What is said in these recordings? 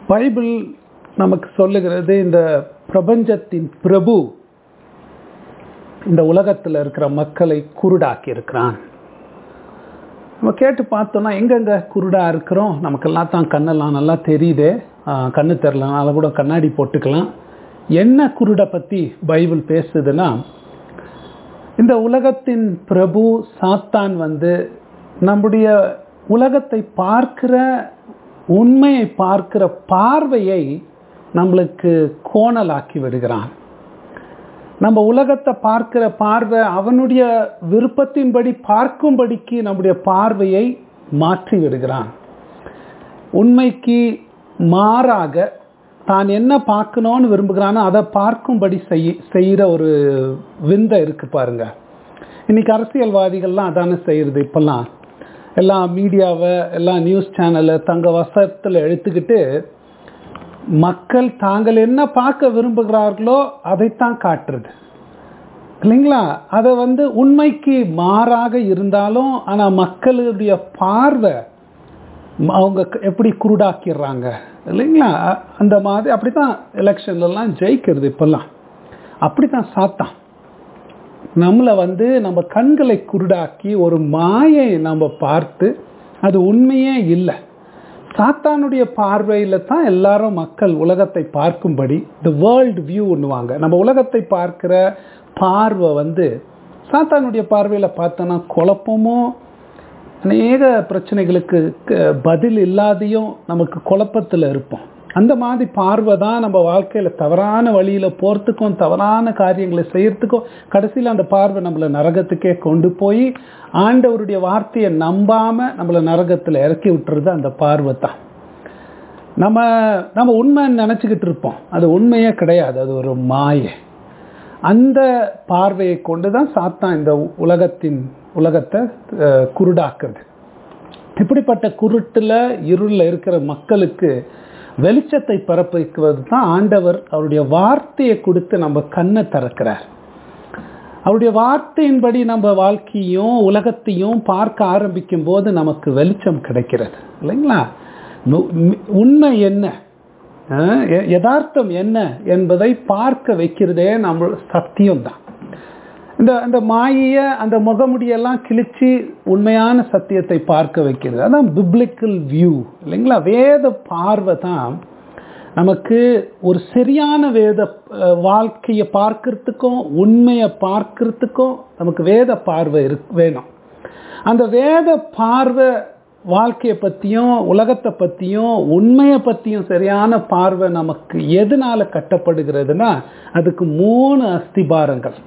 Bible நமக்கு சொல்லுகிறது இந்த பிரபஞ்சத்தின் பிரபு இந்த உலகத்தில் இருக்கிற மக்களை குருடாக்கி இருக்கிறான் நம்ம கேட்டு பார்த்தோம்னா எங்கெங்க குருடா இருக்கிறோம் நமக்கெல்லாம் தான் கண்ணெல்லாம் நல்லா தெரியுதே ஆஹ் கண்ணு தெரிலனால கூட கண்ணாடி போட்டுக்கலாம் என்ன குருடை பற்றி பைபிள் பேசுதுன்னா இந்த உலகத்தின் பிரபு சாத்தான் வந்து நம்முடைய உலகத்தை பார்க்கிற உண்மையை பார்க்கிற பார்வையை நம்மளுக்கு கோணலாக்கி விடுகிறான் நம்ம உலகத்தை பார்க்கிற பார்வை அவனுடைய விருப்பத்தின்படி பார்க்கும்படிக்கு நம்முடைய பார்வையை மாற்றி விடுகிறான் உண்மைக்கு மாறாக தான் என்ன பார்க்கணும்னு விரும்புகிறானோ அதை பார்க்கும்படி செய் செய்கிற ஒரு விந்தை இருக்கு பாருங்க இன்னைக்கு அரசியல்வாதிகள்லாம் அதானே செய்யறது இப்பெல்லாம் எல்லாம் மீடியாவை எல்லாம் நியூஸ் சேனலை தங்க வசத்தில் எடுத்துக்கிட்டு மக்கள் தாங்கள் என்ன பார்க்க விரும்புகிறார்களோ அதைத்தான் காட்டுறது இல்லைங்களா அதை வந்து உண்மைக்கு மாறாக இருந்தாலும் ஆனால் மக்களுடைய பார்வை அவங்க எப்படி குருடாக்கிடுறாங்க இல்லைங்களா அந்த மாதிரி அப்படி தான் எலெக்ஷன்லலாம் ஜெயிக்கிறது இப்போல்லாம் அப்படி தான் சாத்தான் நம்மளை வந்து நம்ம கண்களை குருடாக்கி ஒரு மாயை நம்ம பார்த்து அது உண்மையே இல்லை சாத்தானுடைய பார்வையில் தான் எல்லாரும் மக்கள் உலகத்தை பார்க்கும்படி த வேர்ல்டு வியூ ஒன்றுவாங்க நம்ம உலகத்தை பார்க்குற பார்வை வந்து சாத்தானுடைய பார்வையில் பார்த்தோன்னா குழப்பமும் அநேக பிரச்சனைகளுக்கு பதில் இல்லாதையும் நமக்கு குழப்பத்தில் இருப்போம் அந்த மாதிரி பார்வை தான் நம்ம வாழ்க்கையில் தவறான வழியில் போகிறதுக்கும் தவறான காரியங்களை செய்யறதுக்கும் கடைசியில் அந்த பார்வை நம்மளை நரகத்துக்கே கொண்டு போய் ஆண்டவருடைய வார்த்தையை நம்பாமல் நம்மளை நரகத்தில் இறக்கி விட்டுறது அந்த பார்வை தான் நம்ம நம்ம உண்மைன்னு நினச்சிக்கிட்டு இருப்போம் அது உண்மையே கிடையாது அது ஒரு மாயை அந்த பார்வையை கொண்டு தான் சாத்தான் இந்த உலகத்தின் உலகத்தை குருடாக்குறது இப்படிப்பட்ட குருட்டில் இருளில் இருக்கிற மக்களுக்கு வெளிச்சத்தை பிறப்பிக்குவது தான் ஆண்டவர் அவருடைய வார்த்தையை கொடுத்து நம்ம கண்ணை திறக்கிறார் அவருடைய வார்த்தையின்படி நம்ம வாழ்க்கையும் உலகத்தையும் பார்க்க ஆரம்பிக்கும் போது நமக்கு வெளிச்சம் கிடைக்கிறது இல்லைங்களா உண்மை என்ன யதார்த்தம் என்ன என்பதை பார்க்க வைக்கிறதே நம்ம சத்தியம்தான் இந்த அந்த மாயை அந்த முகமுடியெல்லாம் கிழிச்சு உண்மையான சத்தியத்தை பார்க்க வைக்கிறது அதான் பிப்ளிக்கல் வியூ இல்லைங்களா வேத பார்வை தான் நமக்கு ஒரு சரியான வேத வாழ்க்கையை பார்க்கறதுக்கும் உண்மையை பார்க்கறதுக்கும் நமக்கு வேத பார்வை இரு வேணும் அந்த வேத பார்வை வாழ்க்கையை பற்றியும் உலகத்தை பற்றியும் உண்மையை பற்றியும் சரியான பார்வை நமக்கு எதனால கட்டப்படுகிறதுனா அதுக்கு மூணு அஸ்திபாரங்கள்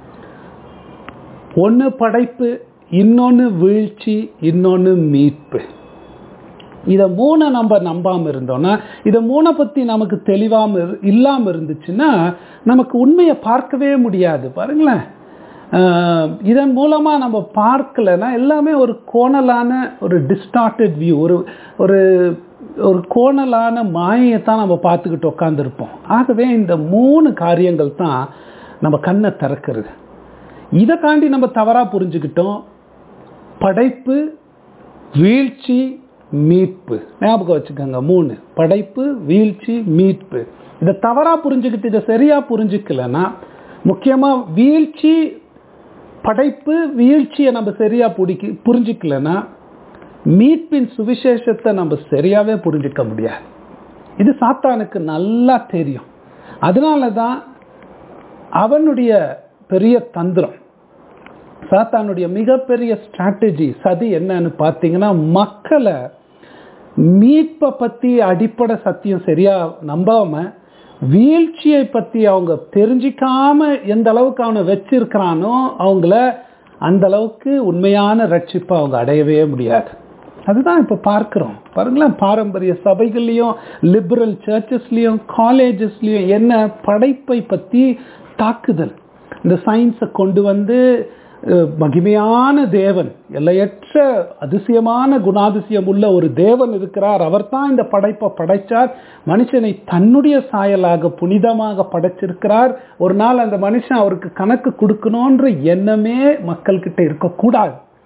ஒன்று படைப்பு இன்னொன்று வீழ்ச்சி இன்னொன்று மீட்பு இதை மூணை நம்ம நம்பாமல் இருந்தோம்னா இதை மூணை பற்றி நமக்கு தெளிவாமல் இல்லாமல் இருந்துச்சுன்னா நமக்கு உண்மையை பார்க்கவே முடியாது பாருங்களேன் இதன் மூலமாக நம்ம பார்க்கலன்னா எல்லாமே ஒரு கோணலான ஒரு டிஸ்டார்டட் வியூ ஒரு ஒரு ஒரு கோணலான மாயையை தான் நம்ம பார்த்துக்கிட்டு உட்காந்துருப்போம் ஆகவே இந்த மூணு காரியங்கள் தான் நம்ம கண்ணை திறக்கிறது இதை தாண்டி நம்ம தவறாக புரிஞ்சுக்கிட்டோம் படைப்பு வீழ்ச்சி மீட்பு ஞாபகம் வச்சுக்கோங்க மூணு படைப்பு வீழ்ச்சி மீட்பு இதை தவறாக புரிஞ்சுக்கிட்டு இதை சரியாக புரிஞ்சுக்கலன்னா முக்கியமாக வீழ்ச்சி படைப்பு வீழ்ச்சியை நம்ம சரியாக பிடிக்க புரிஞ்சுக்கலன்னா மீட்பின் சுவிசேஷத்தை நம்ம சரியாகவே புரிஞ்சிக்க முடியாது இது சாத்தானுக்கு நல்லா தெரியும் அதனால தான் அவனுடைய பெரிய தந்திரம் சாத்தானுடைய மிகப்பெரிய ஸ்ட்ராட்டஜி சதி என்னன்னு பார்த்தீங்கன்னா மக்களை மீட்பை பற்றி அடிப்படை சத்தியம் சரியா நம்பாம வீழ்ச்சியை பற்றி அவங்க தெரிஞ்சிக்காம எந்த அளவுக்கு அவனை வச்சிருக்கிறானோ அவங்கள அந்த அளவுக்கு உண்மையான ரட்சிப்பை அவங்க அடையவே முடியாது அதுதான் இப்போ பார்க்குறோம் பாருங்களேன் பாரம்பரிய சபைகள்லையும் லிபரல் சர்ச்சஸ்லேயும் காலேஜஸ்லேயும் என்ன படைப்பை பற்றி தாக்குதல் இந்த சயின்ஸை கொண்டு வந்து மகிமையான தேவன் எல்லையற்ற அதிசயமான குணாதிசயம் உள்ள ஒரு தேவன் இருக்கிறார் அவர் தான் இந்த படைப்பை படைச்சார் மனுஷனை தன்னுடைய சாயலாக புனிதமாக படைச்சிருக்கிறார் ஒரு நாள் அந்த மனுஷன் அவருக்கு கணக்கு கொடுக்கணுன்ற எண்ணமே மக்கள்கிட்ட இருக்கக்கூடாது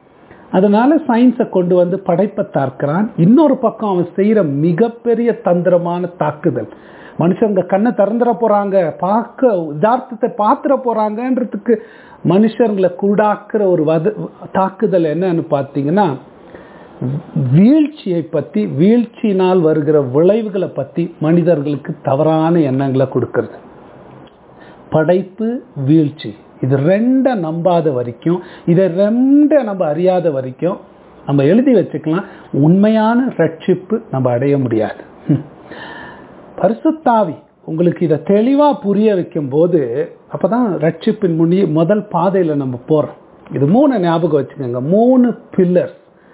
அதனால சயின்ஸை கொண்டு வந்து படைப்பை தாக்குறான் இன்னொரு பக்கம் அவன் செய்யற மிகப்பெரிய தந்திரமான தாக்குதல் மனுஷங்க கண்ணை திறந்துட போறாங்க பார்க்க யதார்த்தத்தை பாத்துற போறாங்கன்றதுக்கு மனுஷங்களை குருடாக்குற ஒரு வத தாக்குதல் என்னன்னு பார்த்தீங்கன்னா வீழ்ச்சியை பற்றி வீழ்ச்சியினால் வருகிற விளைவுகளை பற்றி மனிதர்களுக்கு தவறான எண்ணங்களை கொடுக்கறது படைப்பு வீழ்ச்சி இது ரெண்டை நம்பாத வரைக்கும் இதை ரெண்டை நம்ம அறியாத வரைக்கும் நம்ம எழுதி வச்சுக்கலாம் உண்மையான ரட்சிப்பு நம்ம அடைய முடியாது பரிசுத்தாவி உங்களுக்கு இதை தெளிவாக புரிய வைக்கும் போது அப்போ தான் ரட்சிப்பின் முடி முதல் பாதையில் நம்ம போகிறோம் இது மூணு ஞாபகம் வச்சுக்கோங்க மூணு பில்லர்ஸ்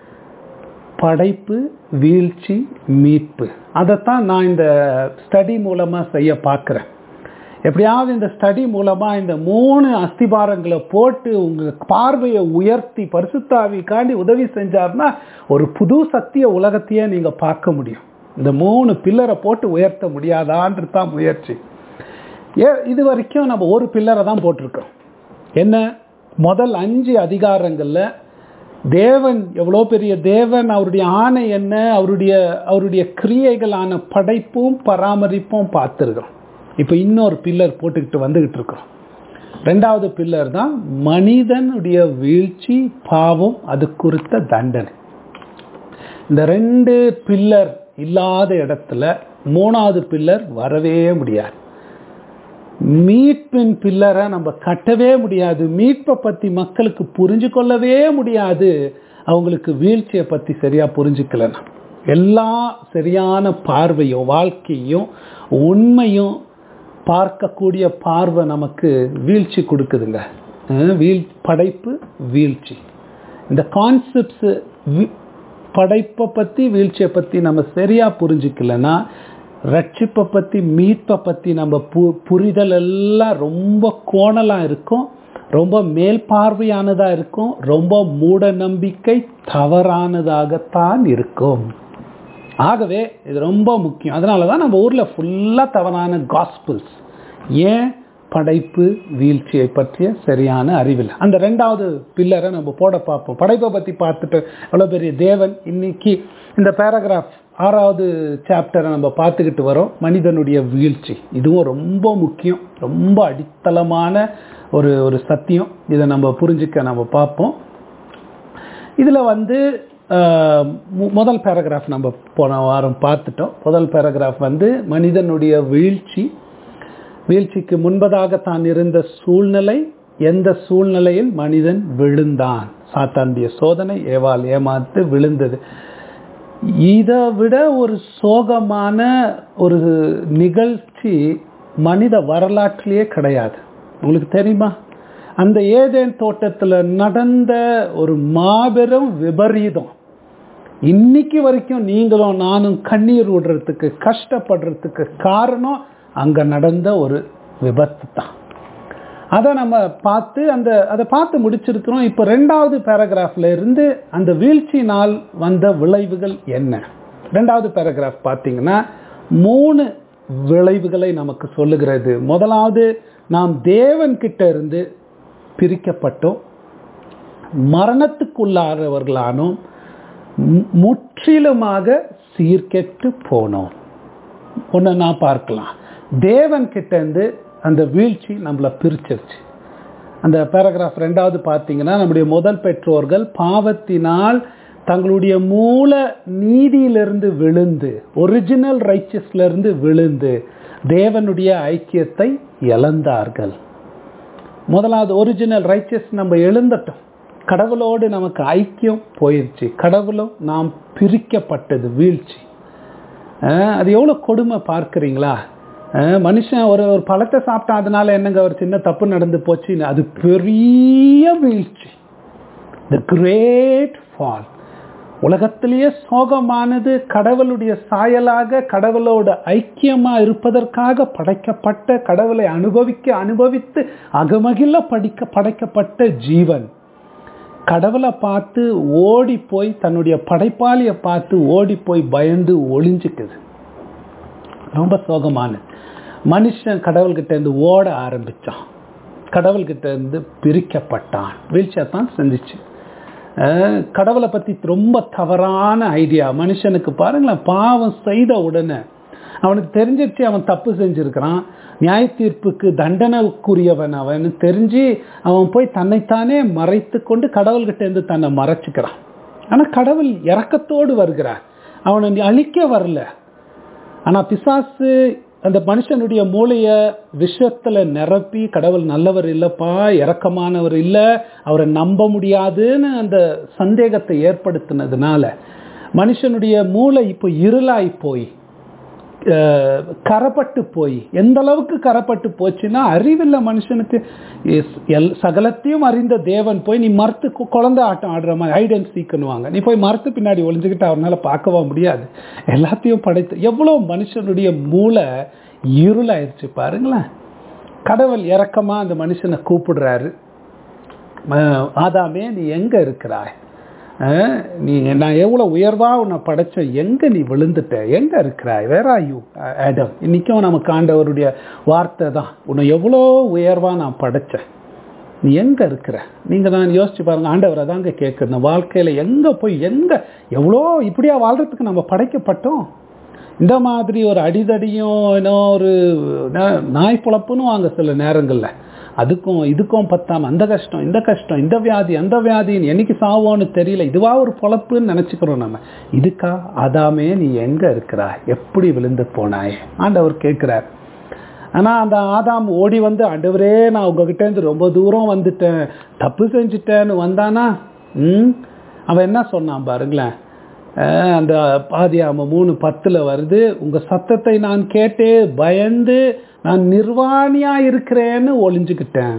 படைப்பு வீழ்ச்சி மீட்பு அதைத்தான் நான் இந்த ஸ்டடி மூலமாக செய்ய பார்க்குறேன் எப்படியாவது இந்த ஸ்டடி மூலமாக இந்த மூணு அஸ்திபாரங்களை போட்டு உங்கள் பார்வையை உயர்த்தி பரிசுத்தாவிக்காண்டி உதவி செஞ்சார்னா ஒரு புது சத்திய உலகத்தையே நீங்கள் பார்க்க முடியும் இந்த மூணு பில்லரை போட்டு உயர்த்த முடியாதான்றது தான் முயற்சி ஏ இது வரைக்கும் நம்ம ஒரு பில்லரை தான் போட்டிருக்கோம் என்ன முதல் அஞ்சு அதிகாரங்களில் தேவன் எவ்வளோ பெரிய தேவன் அவருடைய ஆணை என்ன அவருடைய அவருடைய கிரியைகளான படைப்பும் பராமரிப்பும் பார்த்துருக்கிறோம் இப்போ இன்னொரு பில்லர் போட்டுக்கிட்டு வந்துக்கிட்டு இருக்கிறோம் ரெண்டாவது பில்லர் தான் மனிதனுடைய வீழ்ச்சி பாவம் அது குறித்த தண்டனை இந்த ரெண்டு பில்லர் இல்லாத இடத்துல மூணாவது பில்லர் வரவே முடியாது மீட்பின் பில்லரை நம்ம கட்டவே முடியாது மீட்பை பற்றி மக்களுக்கு புரிஞ்சு கொள்ளவே முடியாது அவங்களுக்கு வீழ்ச்சியை பற்றி சரியாக புரிஞ்சுக்கலன்னா எல்லா சரியான பார்வையும் வாழ்க்கையும் உண்மையும் பார்க்கக்கூடிய பார்வை நமக்கு வீழ்ச்சி கொடுக்குதுங்க வீழ் படைப்பு வீழ்ச்சி இந்த கான்செப்ட்ஸு படைப்பை பற்றி வீழ்ச்சியை பற்றி நம்ம சரியாக புரிஞ்சுக்கலன்னா ரட்சிப்பை பற்றி மீட்பை பற்றி நம்ம பு புரிதல் எல்லாம் ரொம்ப கோணலாக இருக்கும் ரொம்ப மேல் பார்வையானதாக இருக்கும் ரொம்ப மூட நம்பிக்கை தவறானதாகத்தான் இருக்கும் ஆகவே இது ரொம்ப முக்கியம் அதனால தான் நம்ம ஊரில் ஃபுல்லாக தவறான காஸ்பிள்ஸ் ஏன் படைப்பு வீழ்ச்சியை பற்றிய சரியான அறிவில் அந்த ரெண்டாவது பில்லரை நம்ம போட பார்ப்போம் படைப்பை பற்றி பார்த்துட்டு எவ்வளோ பெரிய தேவன் இன்னைக்கு இந்த பேராகிராஃப் ஆறாவது சாப்டரை நம்ம பார்த்துக்கிட்டு வரோம் மனிதனுடைய வீழ்ச்சி இதுவும் ரொம்ப முக்கியம் ரொம்ப அடித்தளமான ஒரு ஒரு சத்தியம் இதை நம்ம புரிஞ்சுக்க நம்ம பார்ப்போம் இதில் வந்து முதல் பேராகிராஃப் நம்ம போன வாரம் பார்த்துட்டோம் முதல் பேராகிராஃப் வந்து மனிதனுடைய வீழ்ச்சி வீழ்ச்சிக்கு முன்பதாக தான் இருந்த சூழ்நிலை எந்த சூழ்நிலையில் மனிதன் விழுந்தான் சாத்தாண்டிய சோதனை ஏவால் ஏமாத்து விழுந்தது இதை விட ஒரு சோகமான ஒரு நிகழ்ச்சி மனித வரலாற்றிலேயே கிடையாது உங்களுக்கு தெரியுமா அந்த ஏதேன் தோட்டத்தில் நடந்த ஒரு மாபெரும் விபரீதம் இன்னைக்கு வரைக்கும் நீங்களும் நானும் கண்ணீர் விடுறதுக்கு கஷ்டப்படுறதுக்கு காரணம் அங்கே நடந்த ஒரு விபத்து தான் அதை நம்ம பார்த்து அந்த அதை பார்த்து முடிச்சிருக்கிறோம் இப்போ ரெண்டாவது பேராகிராஃப்ல இருந்து அந்த வீழ்ச்சியினால் வந்த விளைவுகள் என்ன ரெண்டாவது பேராகிராஃப் பார்த்தீங்கன்னா மூணு விளைவுகளை நமக்கு சொல்லுகிறது முதலாவது நாம் தேவன் கிட்ட இருந்து பிரிக்கப்பட்டோம் மரணத்துக்குள்ளானவர்களானோம் முற்றிலுமாக சீர்கெட்டு போனோம் ஒன்று நான் பார்க்கலாம் தேவன் கிட்ட இருந்து அந்த வீழ்ச்சி நம்மளை பிரிச்சிருச்சு அந்த பேராகிராஃப் ரெண்டாவது பார்த்தீங்கன்னா நம்முடைய முதல் பெற்றோர்கள் பாவத்தினால் தங்களுடைய மூல நீதியிலிருந்து விழுந்து ஒரிஜினல் ரைச்சஸ்லேருந்து விழுந்து தேவனுடைய ஐக்கியத்தை இழந்தார்கள் முதலாவது ஒரிஜினல் ரைச்சஸ் நம்ம எழுந்தட்டோம் கடவுளோடு நமக்கு ஐக்கியம் போயிடுச்சு கடவுளும் நாம் பிரிக்கப்பட்டது வீழ்ச்சி அது எவ்வளோ கொடுமை பார்க்குறீங்களா மனுஷன் ஒரு ஒரு பழத்தை சாப்பிட்டா அதனால என்னங்க ஒரு சின்ன தப்பு நடந்து போச்சு அது பெரிய வீழ்ச்சி த கிரேட் ஃபால் உலகத்திலேயே சோகமானது கடவுளுடைய சாயலாக கடவுளோட ஐக்கியமா இருப்பதற்காக படைக்கப்பட்ட கடவுளை அனுபவிக்க அனுபவித்து அகமகில படிக்க படைக்கப்பட்ட ஜீவன் கடவுளை பார்த்து ஓடி போய் தன்னுடைய படைப்பாளியை பார்த்து ஓடி போய் பயந்து ஒளிஞ்சுக்குது ரொம்ப சோகமானது மனுஷன் கடவுள்கிட்ட இருந்து ஓட ஆரம்பித்தான் கடவுள்கிட்ட இருந்து பிரிக்கப்பட்டான் வீழ்ச்சியை தான் செஞ்சிச்சு அஹ், கடவுளை பத்தி ரொம்ப தவறான ஐடியா மனுஷனுக்கு பாருங்களேன் பாவம் செய்த உடனே அவனுக்கு தெரிஞ்சிருச்சு அவன் தப்பு செஞ்சிருக்கிறான் நியாய தீர்ப்புக்கு தண்டனைக்குரியவன் அவன் தெரிஞ்சு அவன் போய் தன்னைத்தானே மறைத்து கொண்டு கடவுள்கிட்ட இருந்து தன்னை மறைச்சுக்கிறான் ஆனா கடவுள் இரக்கத்தோடு வருகிறார் அவனை நீ அழிக்க வரல ஆனா பிசாசு அந்த மனுஷனுடைய மூளைய விஷத்துல நிரப்பி கடவுள் நல்லவர் இல்லப்பா இரக்கமானவர் இல்ல அவரை நம்ப முடியாதுன்னு அந்த சந்தேகத்தை ஏற்படுத்தினதுனால மனுஷனுடைய மூளை இப்போ இருளாய் போய் அஹ், கரப்பட்டு போய் எந்த அளவுக்கு கரப்பட்டு போச்சுன்னா அறிவில்ல மனுஷனுக்கு எஸ்- எல் சகலத்தையும் அறிந்த தேவன் போய் நீ மறுத்து கு- குழந்தை ஆட்டம் ஆடுற மாதிரி ஹைட் அண்ட் சீக்குன்னுவாங்க நீ போய் மறுத்து பின்னாடி ஒளிஞ்சுக்கிட்டு அவனால பார்க்கவா முடியாது எல்லாத்தையும் படைத்து எவ்வளோ மனுஷனுடைய மூளை இருளாயிருச்சு பாருங்களேன் கடவுள் இறக்கமா அந்த மனுஷனை கூப்பிடுறாரு அஹ், ஆதாமே நீ எங்க இருக்கிறாய் அஹ், நீ நான் எவ்வளவு உயர்வா உன்னை படைச்சேன் எங்க நீ விழுந்துட்ட எங்க இருக்கிறாய் வேற யூ ஆடம் இன்னைக்கும் நமக்கு ஆண்டவருடைய வார்த்தை தான் உன்னை எவ்வளோ உயர்வா நான் படைச்சேன் நீ எங்க இருக்கிற நீங்க தான் யோசிச்சு பாருங்க ஆண்டவரை தாங்க கேட்கணும் வாழ்க்கையில எங்க போய் எங்க எவ்வளோ இப்படியா வாழ்றதுக்கு நம்ம படைக்கப்பட்டோம் இந்த மாதிரி ஒரு அடிதடியும் ஏன்னோ ஒரு நா- நாய் பொழப்புன்னு வாங்க சில நேரங்கள்ல அதுக்கும் இதுக்கும் பத்தாம அந்த கஷ்டம் இந்த கஷ்டம் இந்த வியாதி அந்த வியாதின்னு என்னைக்கு சாவோன்னு தெரியல இதுவா ஒரு பொழப்புன்னு நினைச்சுக்கிறோம் நம்ம இதுக்கா அதாமே நீ எங்க இருக்கிறாய் எப்படி விழுந்து போனாய் ஆண்டவர் கேட்கிறார் ஆனா அந்த ஆதாம் ஓடி வந்து ஆண்டவரே நான் உங்ககிட்ட இருந்து ரொம்ப தூரம் வந்துட்டேன் தப்பு செஞ்சுட்டேன்னு வந்தானா ம் அவன் என்ன சொன்னான் பாருங்களேன் அஹ் அந்த பாதியாம மூணு பத்துல வருது உங்க சத்தத்தை நான் கேட்டு பயந்து நான் நிர்வாணியா இருக்கிறேன்னு ஒளிஞ்சுக்கிட்டேன்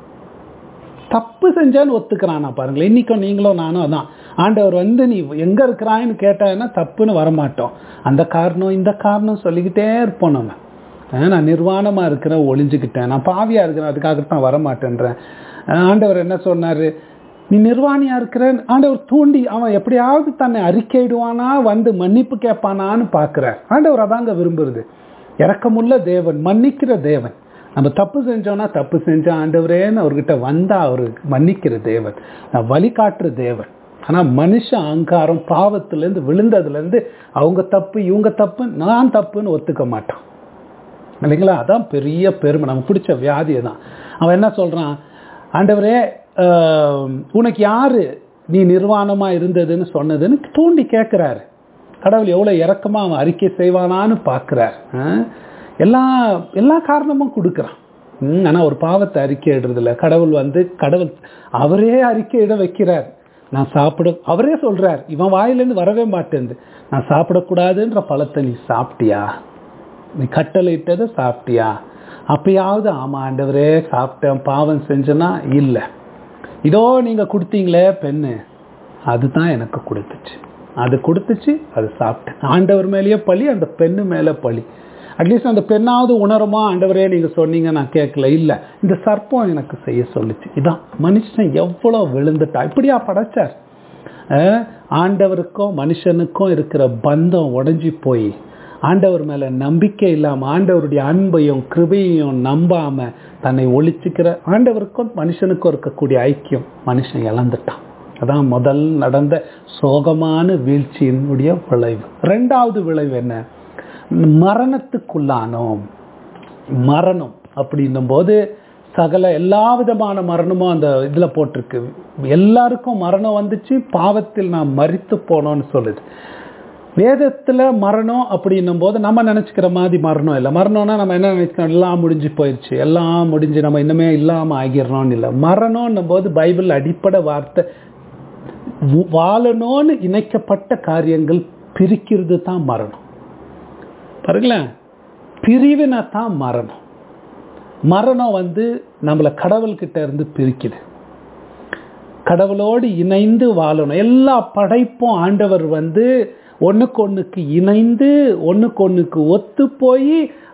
தப்பு செஞ்சேன்னு ஒத்துக்கிறானா பாருங்களேன் இன்னைக்கும் நீங்களும் நானும் அதான் ஆண்டவர் வந்து நீ எங்க இருக்கிறான்னு கேட்டான்னா தப்புன்னு வரமாட்டோம் அந்த காரணம் இந்த காரணம் சொல்லிக்கிட்டே இருப்போம் நம்ம அஹ் நான் நிர்வாணமா இருக்கிறேன் ஒளிஞ்சுக்கிட்டேன் நான் பாவியா இருக்கிறேன் அதுக்காகத்தான் வரமாட்டேன்றேன் அஹ் ஆண்டவர் என்ன சொன்னாரு நீ நிர்வாணியா இருக்கிற ஆண்டவர் தூண்டி அவன் எப்படியாவது தன்னை அறிக்கையிடுவானா வந்து மன்னிப்பு கேட்பானான்னு பார்க்கிறார் ஆண்டவர் அதாங்க விரும்புறது இரக்கமுள்ள தேவன் மன்னிக்கிற தேவன் நம்ம தப்பு செஞ்சோம்னா தப்பு செஞ்ச ஆண்டவரேன்னு அவர்கிட்ட வந்தா அவரு மன்னிக்கிற தேவன் நான் வழிகாட்டுற தேவன் ஆனா மனுஷ அகங்காரம் பாவத்திலேருந்து விழுந்ததுலேருந்து அவங்க தப்பு இவங்க தப்பு நான் தப்புன்னு ஒத்துக்க மாட்டான் இல்லைங்களா அதான் பெரிய பெருமை நமக்கு பிடிச்ச வியாதியை தான் அவன் என்ன சொல்றான் ஆண்டவரே ஆஹ், உனக்கு யாரு நீ நிர்வாணமா இருந்ததுன்னு சொன்னதுன்னு தூண்டி கேட்கிறாரு கடவுள் எவ்வளவு இறக்கமா அவன் அறிக்கை செய்வானான்னு பார்க்கிறார் ஆஹ், எல்லா எல்லா காரணமும் கொடுக்குறான் ம், ஆனா ஒரு பாவத்தை அறிக்கை இடுறதில்ல கடவுள் வந்து கடவுள் அவரே அறிக்கையிட வைக்கிறார் நான் சாப்பிட அவரே சொல்றார் இவன் வாயிலேருந்து வரவே மாட்டேங்குது நான் சாப்பிடக்கூடாதுன்ற பழத்தை நீ சாப்பிட்டியா நீ கட்டளையிட்டதை சாப்பிட்டியா அப்பயாவது ஆமா ஆண்டவரே சாப்பிட்டேன் பாவம் செஞ்சனா இல்லை இதோ நீங்க கொடுத்தீங்களே பெண்ணு அதுதான் எனக்கு கொடுத்துச்சு அது கொடுத்துச்சு அது சாப்பிட்டேன் ஆண்டவர் மேலேயே பழி அந்த பெண்ணு மேலே பழி அட்லீஸ்ட் அந்த பெண்ணாவது உணருமா ஆண்டவரே நீங்க சொன்னீங்க நான் கேட்கல இல்ல இந்த சர்ப்பம் எனக்கு செய்ய சொல்லுச்சு இதான் மனுஷன் எவ்வளவு விழுந்துட்டா இப்படியா படைச்சார் அஹ், ஆண்டவருக்கும் மனுஷனுக்கும் இருக்கிற பந்தம் உடைஞ்சு போய் ஆண்டவர் மேல நம்பிக்கை இல்லாம ஆண்டவருடைய அன்பையும் கிருபையையும் நம்பாம தன்னை ஒழிச்சுக்கிற ஆண்டவருக்கும் மனுஷனுக்கும் இருக்கக்கூடிய ஐக்கியம் மனுஷன் இழந்துட்டான் அதான் முதல் நடந்த சோகமான வீழ்ச்சியினுடைய விளைவு ரெண்டாவது விளைவு என்ன மரணத்துக்குள்ளானோம் மரணம் அப்படின்னும் போது சகல எல்லா விதமான மரணமும் அந்த இதுல போட்டிருக்கு எல்லாருக்கும் மரணம் வந்துச்சு பாவத்தில் நாம் மரித்து போனோம்னு சொல்லுது வேதத்துல மரணம் அப்படின்னும் போது நம்ம நினைச்சுக்கிற மாதிரி மரணம் இல்லை மரணம்னா நம்ம என்ன நினைச்சுக்கிறோம் எல்லாம் முடிஞ்சு போயிடுச்சு எல்லாம் முடிஞ்சு நம்ம இன்னுமே இல்லாம ஆகிடுறோம்னு இல்லை மரணம்னும் போது பைபிள் அடிப்படை வார்த்தை வ- வாழணும்னு இணைக்கப்பட்ட காரியங்கள் பிரிக்கிறது தான் மரணம் பாருங்களேன் பிரிவினை தான் மரணம் மரணம் வந்து நம்மளை கடவுள்கிட்ட இருந்து பிரிக்குது கடவுளோடு இணைந்து வாழணும் எல்லா படைப்பும் ஆண்டவர் வந்து ஒண்ணுக்கு ஒண்ணுக்கு இணைந்து ஒண்ணுக்கு ஒண்ணுக்கு ஒத்து போய்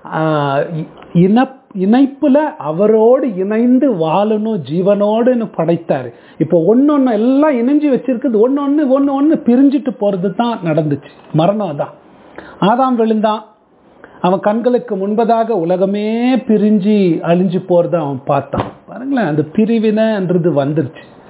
இன இணைப்புல அவரோடு இணைந்து வாழணும் ஜீவனோடுன்னு படைத்தாரு இப்போ ஒன்னொன்னு எல்லாம் இணைஞ்சு வச்சிருக்குது ஒன்னொன்னு ஒன்னு ஒன்னு பிரிஞ்சுட்டு போறது தான் நடந்துச்சு மரணம் தான் ஆதாம் விழுந்தான் அவன் கண்களுக்கு முன்பதாக உலகமே பிரிஞ்சு அழிஞ்சு போறத அவன் பார்த்தான் பாருங்களேன் அந்த பிரிவினைன்றது வந்துருச்சு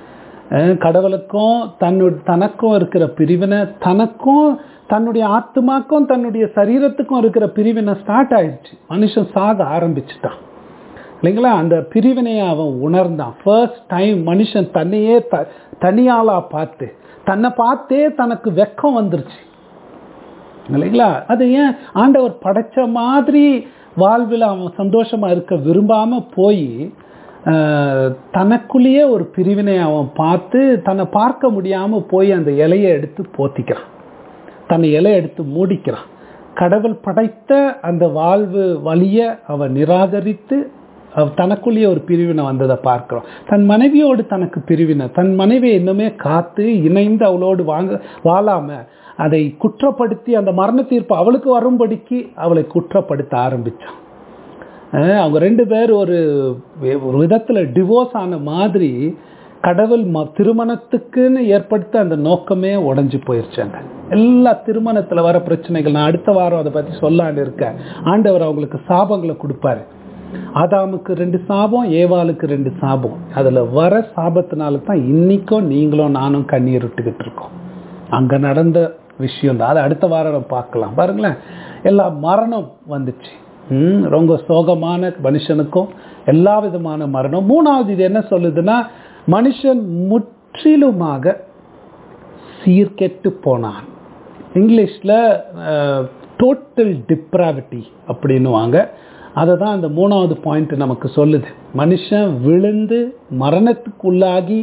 அஹ் கடவுளுக்கும் தன்னு தனக்கும் இருக்கிற பிரிவினை தனக்கும் தன்னுடைய ஆத்மாக்கும் தன்னுடைய சரீரத்துக்கும் இருக்கிற பிரிவினை ஸ்டார்ட் ஆயிடுச்சு மனுஷன் சாக ஆரம்பிச்சுட்டான் இல்லைங்களா அந்த பிரிவினையை அவன் உணர்ந்தான் ஃபர்ஸ்ட் டைம் மனுஷன் தன்னையே த தனியாளா பார்த்து தன்னை பார்த்தே தனக்கு வெக்கம் வந்துருச்சு இல்லைங்களா அது ஏன் ஆண்டவர் படைச்ச மாதிரி வாழ்வில் அவன் சந்தோஷமா இருக்க விரும்பாம போய் ஆஹ், தனக்குள்ளேயே ஒரு பிரிவினை அவன் பார்த்து தன்னை பார்க்க முடியாம போய் அந்த இலையை எடுத்து போத்திக்கிறான் தன்னை இலை எடுத்து மூடிக்கிறான் கடவுள் படைத்த அந்த வாழ்வு வழிய அவன் நிராகரித்து அவ- தனக்குள்ளேயே ஒரு பிரிவினை வந்ததை பார்க்கிறோம் தன் மனைவியோடு தனக்கு பிரிவினை தன் மனைவியை இன்னுமே காத்து இணைந்து அவளோடு வாங்க வாழாம அதை குற்றப்படுத்தி அந்த மரண தீர்ப்பு அவளுக்கு வரும்படிக்கு அவளை குற்றப்படுத்த ஆரம்பிச்சான் அஹ் அவங்க ரெண்டு பேர் ஒரு ஒரு விதத்துல டிவோர்ஸ் ஆன மாதிரி கடவுள் ம திருமணத்துக்குன்னு ஏற்படுத்த அந்த நோக்கமே உடைஞ்சு போயிருச்சாங்க எல்லா திருமணத்துல வர பிரச்சனைகள் நான் அடுத்த வாரம் அதை பத்தி சொல்லான்னு இருக்கேன் ஆண்டவர் அவங்களுக்கு சாபங்களை கொடுப்பாரு ஆதாமுக்கு ரெண்டு சாபம் ஏவாளுக்கு ரெண்டு சாபம் அதுல வர சாபத்தினால தான் இன்னைக்கும் நீங்களும் நானும் கண்ணீர் விட்டுக்கிட்டு இருக்கோம் அங்க நடந்த விஷயம் தான் அதை அடுத்த வாரம் நம்ம பார்க்கலாம் பாருங்களேன் எல்லா மரணம் வந்துச்சு ம், ரொம்ப சோகமான மனுஷனுக்கும் எல்லா விதமான மரணம் மூணாவது இது என்ன சொல்லுதுன்னா மனுஷன் முற்றிலுமாக சீர்கெட்டு போனான் இங்கிலீஷில் டோட்டல் டிப்ராவிட்டி அப்படின்னுவாங்க அதை தான் அந்த மூணாவது பாயிண்ட் நமக்கு சொல்லுது மனுஷன் விழுந்து மரணத்துக்குள்ளாகி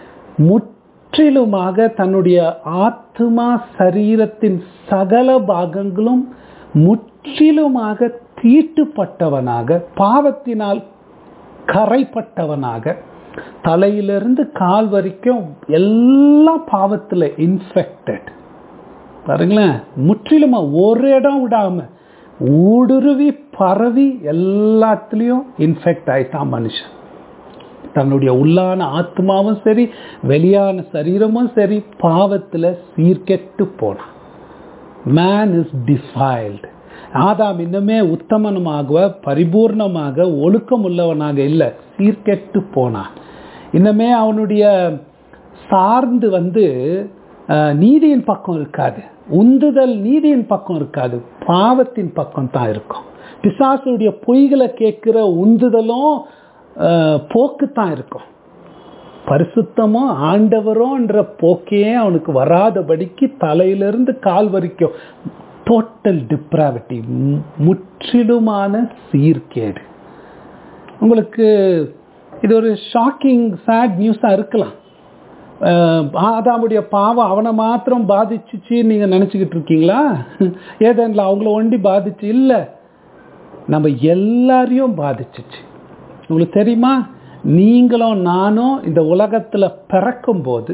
முற்றிலுமாக தன்னுடைய ஆத்மா சரீரத்தின் சகல பாகங்களும் முற்றிலுமாக தீட்டுப்பட்டவனாக பாவத்தினால் கரைப்பட்டவனாக தலையிலிருந்து கால் வரைக்கும் எல்லா பாவத்தில் இன்ஃபெக்டட் பாருங்களேன் முற்றிலுமா ஒரு இடம் விடாம ஊடுருவி பரவி எல்லாத்துலேயும் இன்ஃபெக்ட் ஆயிட்டான் மனுஷன் தன்னுடைய உள்ளான ஆத்மாவும் சரி வெளியான சரீரமும் சரி பாவத்தில் சீர்கெட்டு போனான் மேன் இஸ் டிஃபைல்டு ஆதாம் இன்னுமே உத்தமனமாக பரிபூர்ணமாக ஒழுக்கம் உள்ளவனாக இல்லை சீர்கெட்டு போனான் இன்னுமே அவனுடைய சார்ந்து வந்து அஹ், நீதியின் பக்கம் இருக்காது உந்துதல் நீதியின் பக்கம் இருக்காது பாவத்தின் பக்கம் தான் இருக்கும் பிசாசுடைய பொய்களை கேட்கிற உந்துதலும் அஹ், போக்கு தான் இருக்கும் பரிசுத்தமோ ஆண்டவரோன்ற போக்கே அவனுக்கு வராதபடிக்கு தலையிலிருந்து கால் வரைக்கும் டோட்டல் டிப்ராவிட்டி முற்றிலுமான சீர்கேடு உங்களுக்கு இது ஒரு ஷாக்கிங் சேட் நியூஸாக இருக்கலாம் அஹ் ஆதாமுடைய பாவம் அவனை மாத்திரம் பாதிச்சுச்சு நீங்க நினைச்சுக்கிட்டு இருக்கீங்களா ஏதேன்ல அவங்கள ஒண்டி பாதிச்சு இல்ல நம்ம எல்லாரையும் பாதிச்சுச்சு உங்களுக்கு தெரியுமா நீங்களும் நானும் இந்த உலகத்துல பிறக்கும் போது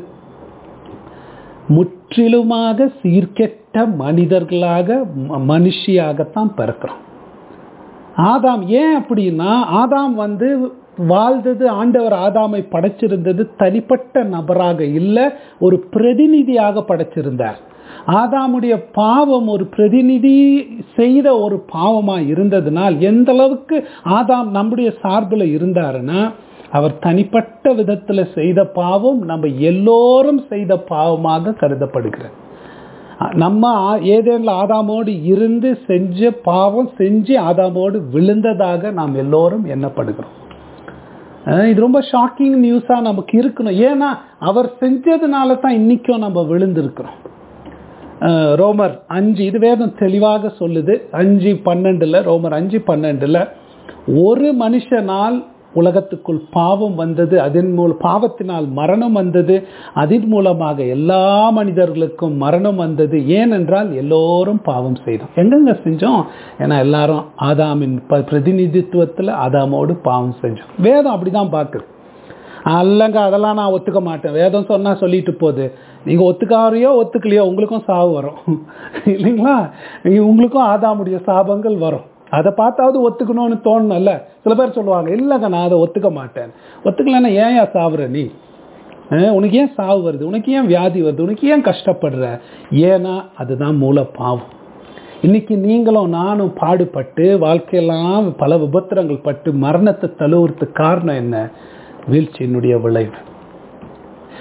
முற்றிலுமாக சீர்கெட்ட மனிதர்களாக ம- மனுஷியாகத்தான் பிறக்கிறோம் ஆதாம் ஏன் அப்படின்னா ஆதாம் வந்து வாழ்ந்தது ஆண்டவர் ஆதாமை படைச்சிருந்தது தனிப்பட்ட நபராக இல்லை ஒரு பிரதிநிதியாக படைச்சிருந்தார் ஆதாமுடைய பாவம் ஒரு பிரதிநிதி செய்த ஒரு பாவமா இருந்ததுனால் எந்த அளவுக்கு ஆதாம் நம்முடைய சார்பில் இருந்தாருன்னா அவர் தனிப்பட்ட விதத்துல செய்த பாவம் நம்ம எல்லோரும் செய்த பாவமாக கருதப்படுகிறது நம்ம ஆ- ஏதேன்ல ஆதாமோடு இருந்து செஞ்ச பாவம் செஞ்சு ஆதாமோடு விழுந்ததாக நாம் எல்லோரும் எண்ணப்படுகிறோம் அஹ் இது ரொம்ப ஷாக்கிங் நியூஸா நமக்கு இருக்கணும் ஏன்னா அவர் செஞ்சதுனால தான் இன்னைக்கும் நம்ம விழுந்திருக்கிறோம் அஹ் ரோமர் அஞ்சு இது வேதம் தெளிவாக சொல்லுது அஞ்சு பன்னெண்டுல ரோமர் அஞ்சு பன்னெண்டுல ஒரு மனுஷனால் உலகத்துக்குள் பாவம் வந்தது அதன் மூலம் பாவத்தினால் மரணம் வந்தது அதன் மூலமாக எல்லா மனிதர்களுக்கும் மரணம் வந்தது ஏனென்றால் எல்லோரும் பாவம் செய்தோம் எங்கெங்க செஞ்சோம் ஏன்னா எல்லாரும் ஆதாமின் ப- பிரதிநிதித்துவத்துல ஆதாமோடு பாவம் செஞ்சோம் வேதம் அப்படிதான் பார்க்குது அல்லங்க அதெல்லாம் நான் ஒத்துக்க மாட்டேன் வேதம் சொன்னா சொல்லிட்டு போகுது நீங்க ஒத்துக்காரையோ ஒத்துக்கலையோ உங்களுக்கும் சாவு வரும் இல்லைங்களா நீங்க உங்களுக்கும் ஆதாமுடைய சாபங்கள் வரும் அதை பார்த்தாவது ஒத்துக்கணும்னு தோணும்ல சில பேர் சொல்லுவாங்க இல்லைங்க நான் அதை ஒத்துக்க மாட்டேன் ஒத்துக்கலைன்னா ஏன் சாவுற நீ அஹ் உனக்கு ஏன் சாவு வருது உனக்கு ஏன் வியாதி வருது உனக்கு ஏன் கஷ்டப்படுற ஏன்னா அதுதான் மூல பாவம் இன்னைக்கு நீங்களும் நானும் பாடுபட்டு வாழ்க்கையெல்லாம் பல விபத்திரங்கள் பட்டு மரணத்தை தழுவுறதுக்கு காரணம் என்ன வீழ்ச்சியினுடைய விளைவு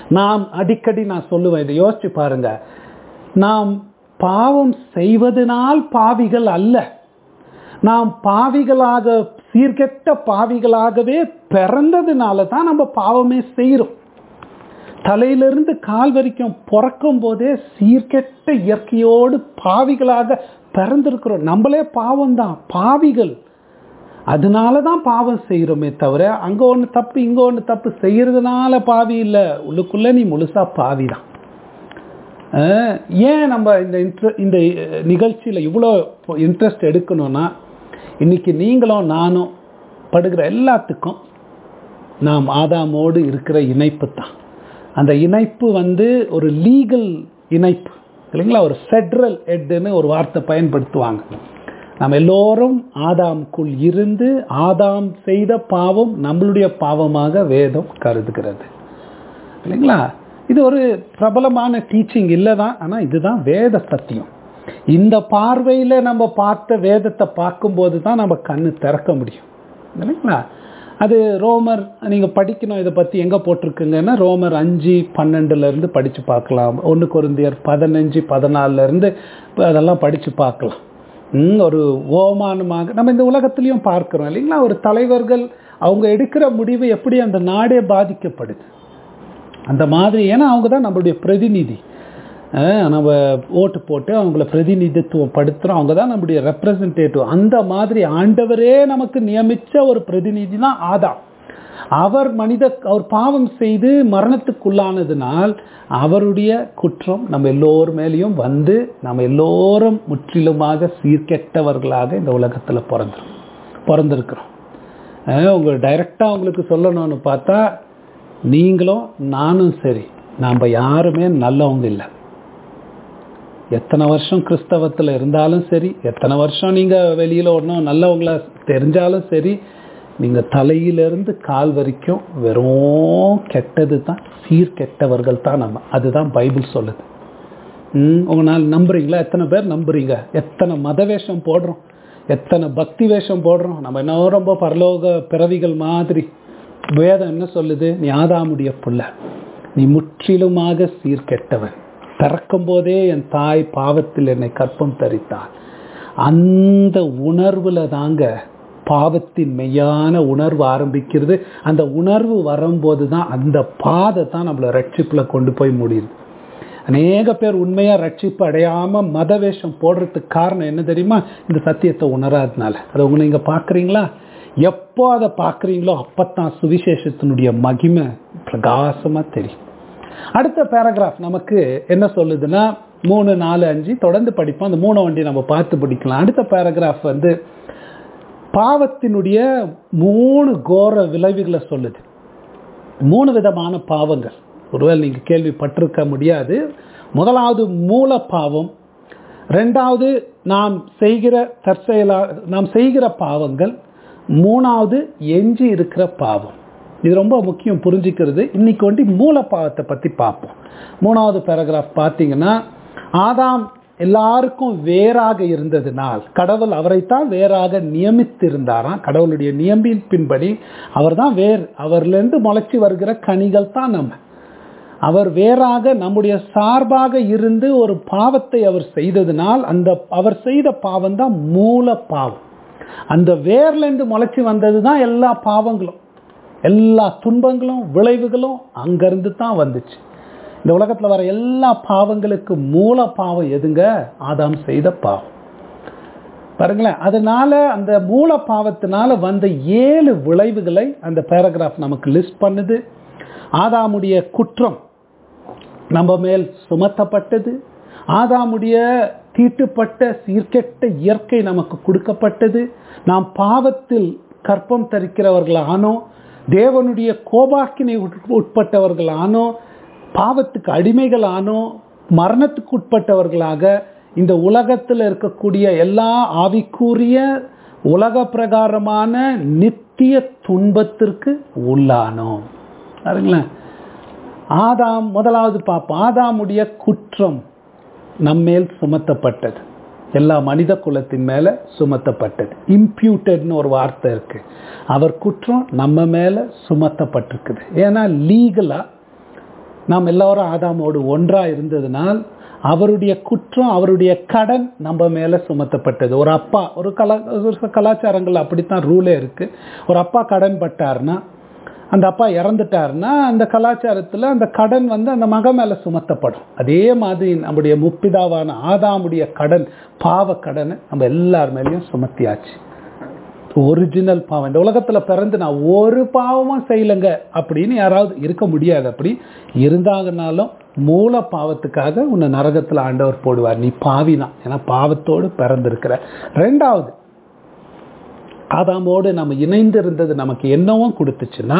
நாம் அடிக்கடி நான் சொல்லுவேன் இதை யோசிச்சு பாருங்க நாம் பாவம் செய்வதனால் பாவிகள் அல்ல நாம் பாவிகளாக சீர்கெட்ட பாவிகளாகவே பிறந்ததுனால தான் நம்ம பாவமே செய்கிறோம் தலையிலிருந்து கால் வரைக்கும் பிறக்கும் போதே சீர்கெட்ட இயற்கையோடு பாவிகளாக பிறந்திருக்கிறோம் நம்மளே பாவம் தான் பாவிகள் அதனால தான் பாவம் செய்கிறோமே தவிர அங்கே ஒன்று தப்பு இங்கே ஒன்று தப்பு செய்கிறதுனால பாவி இல்லை உள்ளுக்குள்ளே நீ முழுசாக பாவி தான் அஹ் ஏன் நம்ம இந்த இன்ட்ர இந்த நிகழ்ச்சியில் இவ்வளோ இன்ட்ரெஸ்ட் எடுக்கணும்னா இன்னைக்கு நீங்களும் நானும் படுகிற எல்லாத்துக்கும் நாம் ஆதாமோடு இருக்கிற இணைப்பு தான் அந்த இணைப்பு வந்து ஒரு லீகல் இணைப்பு இல்லைங்களா ஒரு ஃபெட்ரல் ஹெட்னு ஒரு வார்த்தை பயன்படுத்துவாங்க நம்ம எல்லோரும் ஆதாமுக்குள் இருந்து ஆதாம் செய்த பாவம் நம்மளுடைய பாவமாக வேதம் கருதுகிறது இல்லைங்களா இது ஒரு பிரபலமான டீச்சிங் இல்லை தான் ஆனால் இதுதான் வேத சத்தியம் இந்த பார்வையில் நம்ம பார்த்த வேதத்தை பார்க்கும்போது தான் நம்ம கண்ணு திறக்க முடியும் இல்லைங்களா அது ரோமர் நீங்கள் படிக்கணும் இதை பற்றி எங்கே போட்டிருக்குங்கன்னா ரோமர் அஞ்சு பன்னெண்டுலேருந்து படித்து பார்க்கலாம் ஒன்று குருந்தியர் பதினஞ்சு பதினாலுலேருந்து அதெல்லாம் படித்து பார்க்கலாம் ம், ஒரு ஓமானமாக நம்ம இந்த உலகத்துலேயும் பார்க்குறோம் இல்லைங்களா ஒரு தலைவர்கள் அவங்க எடுக்கிற முடிவு எப்படி அந்த நாடே பாதிக்கப்படுது அந்த மாதிரி ஏன்னா அவங்க தான் நம்மளுடைய பிரதிநிதி அஹ் நம்ம ஓட்டு போட்டு அவங்கள பிரதிநிதித்துவம் படுத்துகிறோம் அவங்க தான் நம்முடைய ரெப்ரசன்டேட்டிவ் அந்த மாதிரி ஆண்டவரே நமக்கு நியமித்த ஒரு பிரதிநிதி தான் ஆதாம் அவர் மனித அவர் பாவம் செய்து மரணத்துக்குள்ளானதினால் அவருடைய குற்றம் நம்ம எல்லோர் மேலேயும் வந்து நம்ம எல்லோரும் முற்றிலுமாக சீர்கெட்டவர்களாக இந்த உலகத்தில் பிறந்தோம் பிறந்திருக்கிறோம் அஹ் உங்க டைரக்டாக உங்களுக்கு சொல்லணும்னு பார்த்தா நீங்களும் நானும் சரி நாம் யாருமே நல்லவங்க இல்லை எத்தனை வருஷம் கிறிஸ்தவத்தில் இருந்தாலும் சரி எத்தனை வருஷம் நீங்கள் வெளியில் ஒன்றும் நல்லவங்கள தெரிஞ்சாலும் சரி நீங்கள் தலையிலிருந்து கால் வரைக்கும் வெறும் கெட்டது தான் சீர்கெட்டவர்கள் தான் நம்ம அதுதான் பைபிள் சொல்லுது ம் உங்களால் நம்புறீங்களா எத்தனை பேர் நம்புறீங்க எத்தனை மத வேஷம் போடுறோம் எத்தனை பக்தி வேஷம் போடுறோம் நம்ம என்ன ரொம்ப பரலோக பிறவிகள் மாதிரி வேதம் என்ன சொல்லுது நீ ஆதாமுடைய புள்ள நீ முற்றிலுமாக சீர்கெட்டவன் பிறக்கும் போதே என் தாய் பாவத்தில் என்னை கற்பம் தரித்தாள் அந்த உணர்வுல தாங்க பாவத்தின் மெய்யான உணர்வு ஆரம்பிக்கிறது அந்த உணர்வு வரும்போது தான் அந்த பாதை தான் நம்மளை ரட்சிப்பில் கொண்டு போய் முடியுது அநேக பேர் உண்மையா ரட்சிப்பு அடையாம மத வேஷம் போடுறதுக்கு காரணம் என்ன தெரியுமா இந்த சத்தியத்தை உணராதனால அதை உங்க நீங்க பாக்குறீங்களா எப்போ அதை பார்க்குறீங்களோ அப்பத்தான் சுவிசேஷத்தினுடைய மகிமை பிரகாசமா தெரியும் அடுத்த பேராகிராஃப் நமக்கு என்ன சொல்லுதுன்னா மூணு நாலு அஞ்சு தொடர்ந்து படிப்போம் அந்த மூணு வண்டி நம்ம பார்த்து படிக்கலாம் அடுத்த பேராகிராஃப் வந்து பாவத்தினுடைய மூணு கோர விளைவுகளை சொல்லுது மூணு விதமான பாவங்கள் ஒருவேளை நீங்க கேள்விப்பட்டிருக்க முடியாது முதலாவது மூல பாவம் ரெண்டாவது நாம் செய்கிற தற்செயலா நாம் செய்கிற பாவங்கள் மூணாவது எஞ்சி இருக்கிற பாவம் இது ரொம்ப முக்கியம் புரிஞ்சுக்கிறது இன்னைக்கு வந்து மூல பாவத்தை பத்தி பார்ப்போம் மூணாவது பேராகிராஃப் பார்த்தீங்கன்னா ஆதாம் எல்லாருக்கும் வேறாக இருந்ததினால் கடவுள் அவரைத்தான் வேறாக நியமித்திருந்தாராம் கடவுளுடைய நியமிப்பின்படி அவர் தான் வேர் அவர்லேருந்து முளைச்சி வருகிற கனிகள் தான் நம்ம அவர் வேறாக நம்முடைய சார்பாக இருந்து ஒரு பாவத்தை அவர் செய்ததினால் அந்த அவர் செய்த பாவம் தான் மூல பாவம் அந்த வேர்லேருந்து முளைச்சி வந்தது தான் எல்லா பாவங்களும் எல்லா துன்பங்களும் விளைவுகளும் அங்கிருந்து தான் வந்துச்சு இந்த உலகத்தில் வர எல்லா பாவங்களுக்கு மூல பாவம் எதுங்க ஆதாம் செய்த பாவம் பாருங்களேன் அதனால அந்த மூல பாவத்தினால வந்த ஏழு விளைவுகளை அந்த பேராகிராஃப் நமக்கு லிஸ்ட் பண்ணுது ஆதாமுடைய குற்றம் நம்ம மேல் சுமத்தப்பட்டது ஆதாமுடைய தீட்டுப்பட்ட சீர்கெட்ட இயற்கை நமக்கு கொடுக்கப்பட்டது நாம் பாவத்தில் கற்பம் தரிக்கிறவர்கள் ஆனோம் தேவனுடைய கோபாக்கினை உட்பட்டவர்கள் ஆனோம் பாவத்துக்கு அடிமைகள் ஆனோம் மரணத்துக்கு உட்பட்டவர்களாக இந்த உலகத்தில் இருக்கக்கூடிய எல்லா ஆவிக்குரிய உலக பிரகாரமான நித்திய துன்பத்திற்கு உள்ளானோம் பாருங்களேன் ஆதாம் முதலாவது பார்ப்போம் ஆதாமுடைய குற்றம் நம்மேல் சுமத்தப்பட்டது எல்லா மனித குலத்தின் மேல சுமத்தப்பட்டது இம்ப்யூட்டட்னு ஒரு வார்த்தை இருக்கு அவர் குற்றம் நம்ம மேல சுமத்தப்பட்டிருக்குது ஏன்னா லீகலா நாம் எல்லாரும் ஆதாமோடு ஒன்றா இருந்ததுனால் அவருடைய குற்றம் அவருடைய கடன் நம்ம மேல சுமத்தப்பட்டது ஒரு அப்பா ஒரு கலா ஒரு கலாச்சாரங்கள் அப்படித்தான் ரூலே இருக்கு ஒரு அப்பா கடன் பட்டாருன்னா அந்த அப்பா இறந்துட்டாருன்னா அந்த கலாச்சாரத்தில் அந்த கடன் வந்து அந்த மக மேல சுமத்தப்படும் அதே மாதிரி நம்முடைய முப்பிதாவான ஆதாமுடைய கடன் பாவ கடனை நம்ம எல்லார் மேலேயும் சுமத்தியாச்சு ஒரிஜினல் பாவம் இந்த உலகத்துல பிறந்து நான் ஒரு பாவமும் செய்யலைங்க அப்படின்னு யாராவது இருக்க முடியாது அப்படி இருந்தாங்கனாலும் மூல பாவத்துக்காக உன்னை நரகத்துல ஆண்டவர் போடுவார் நீ பாவிதான் ஏன்னா பாவத்தோடு பிறந்திருக்கிற ரெண்டாவது ஆதாமோடு நம்ம இணைந்து இருந்தது நமக்கு என்னவும் கொடுத்துச்சுன்னா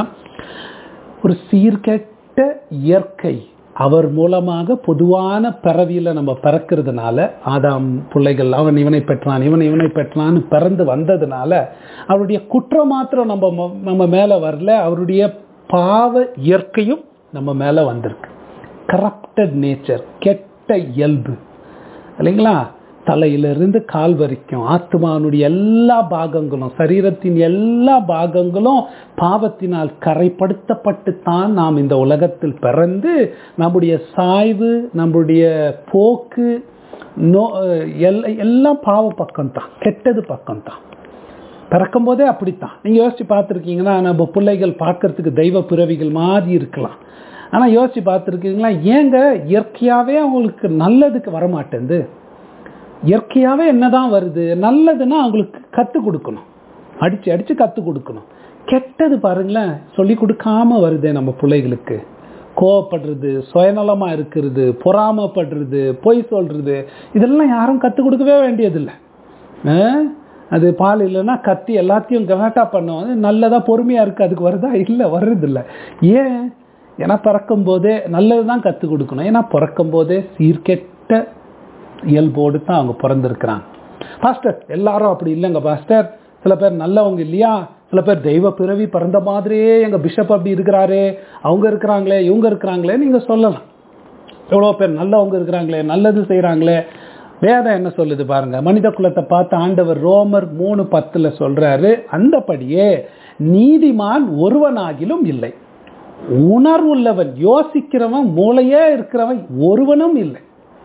ஒரு சீர்கெட்ட இயற்கை அவர் மூலமாக பொதுவான பிறவியில நம்ம பிறக்கிறதுனால ஆதாம் பிள்ளைகள் அவன் இவனை பெற்றான் இவன் இவனை பெற்றான்னு பிறந்து வந்ததுனால அவருடைய குற்றம் மாத்திரம் நம்ம ம- நம்ம மேல வரல அவருடைய பாவ இயற்கையும் நம்ம மேல வந்திருக்கு கரப்டட் நேச்சர் கெட்ட இயல்பு இல்லைங்களா தலையிலிருந்து கால் வரைக்கும் ஆத்மானுடைய எல்லா பாகங்களும் சரீரத்தின் எல்லா பாகங்களும் பாவத்தினால் கரைப்படுத்தப்பட்டு தான் நாம் இந்த உலகத்தில் பிறந்து நம்முடைய சாய்வு நம்முடைய போக்கு நோ எல்லா எல்லாம் பாவ பக்கம் தான் கெட்டது பக்கம் தான் பிறக்கும் போதே அப்படித்தான் நீங்க யோசிச்சு பார்த்துருக்கீங்கன்னா நம்ம பிள்ளைகள் பார்க்கறதுக்கு தெய்வ பிறவிகள் மாதிரி இருக்கலாம் ஆனா யோசிச்சு பார்த்துருக்கீங்களா ஏங்க இயற்கையாவே அவங்களுக்கு நல்லதுக்கு வரமாட்டேங்குது இயற்கையாவே என்னதான் வருது நல்லதுன்னா அவங்களுக்கு கத்து கொடுக்கணும் அடிச்சு அடிச்சு கத்து கொடுக்கணும் கெட்டது பாருங்களேன் சொல்லி கொடுக்காம வருதே நம்ம பிள்ளைகளுக்கு கோவப்படுறது சுயநலமா இருக்கிறது பொறாமப்படுறது பொய் சொல்றது இதெல்லாம் யாரும் கத்து கொடுக்கவே வேண்டியதில்லை ஆ? அது பால் இல்லைன்னா கத்தி எல்லாத்தையும் கலாட்டா பண்ணும் அது நல்லதா பொறுமையா இருக்கு அதுக்கு வருதா இல்லை வர்றதில்ல ஏன் ஏன்னா பிறக்கும் போதே நல்லதுதான் கற்றுக் கொடுக்கணும் ஏன்னா பிறக்கும் போதே சீர்கெட்ட இயல்போடு தான் அவங்க பிறந்திருக்கிறாங்க பாஸ்டர் எல்லாரும் அப்படி இல்லைங்க பாஸ்டர் சில பேர் நல்லவங்க இல்லையா சில பேர் தெய்வ பிறவி பிறந்த மாதிரியே எங்க பிஷப் அப்படி இருக்கிறாரே அவங்க இருக்கிறாங்களே இவங்க இருக்கிறாங்களே நீங்க சொல்லலாம் எவ்வளோ பேர் நல்லவங்க இருக்கிறாங்களே நல்லது செய்கிறாங்களே வேதம் என்ன சொல்லுது பாருங்க மனித குலத்தை பார்த்து ஆண்டவர் ரோமர் மூணு பத்துல சொல்றாரு அந்தபடியே நீதிமான் ஒருவனாகிலும் இல்லை உணர்வுள்ளவன் யோசிக்கிறவன் மூளையே இருக்கிறவன் ஒருவனும் இல்லை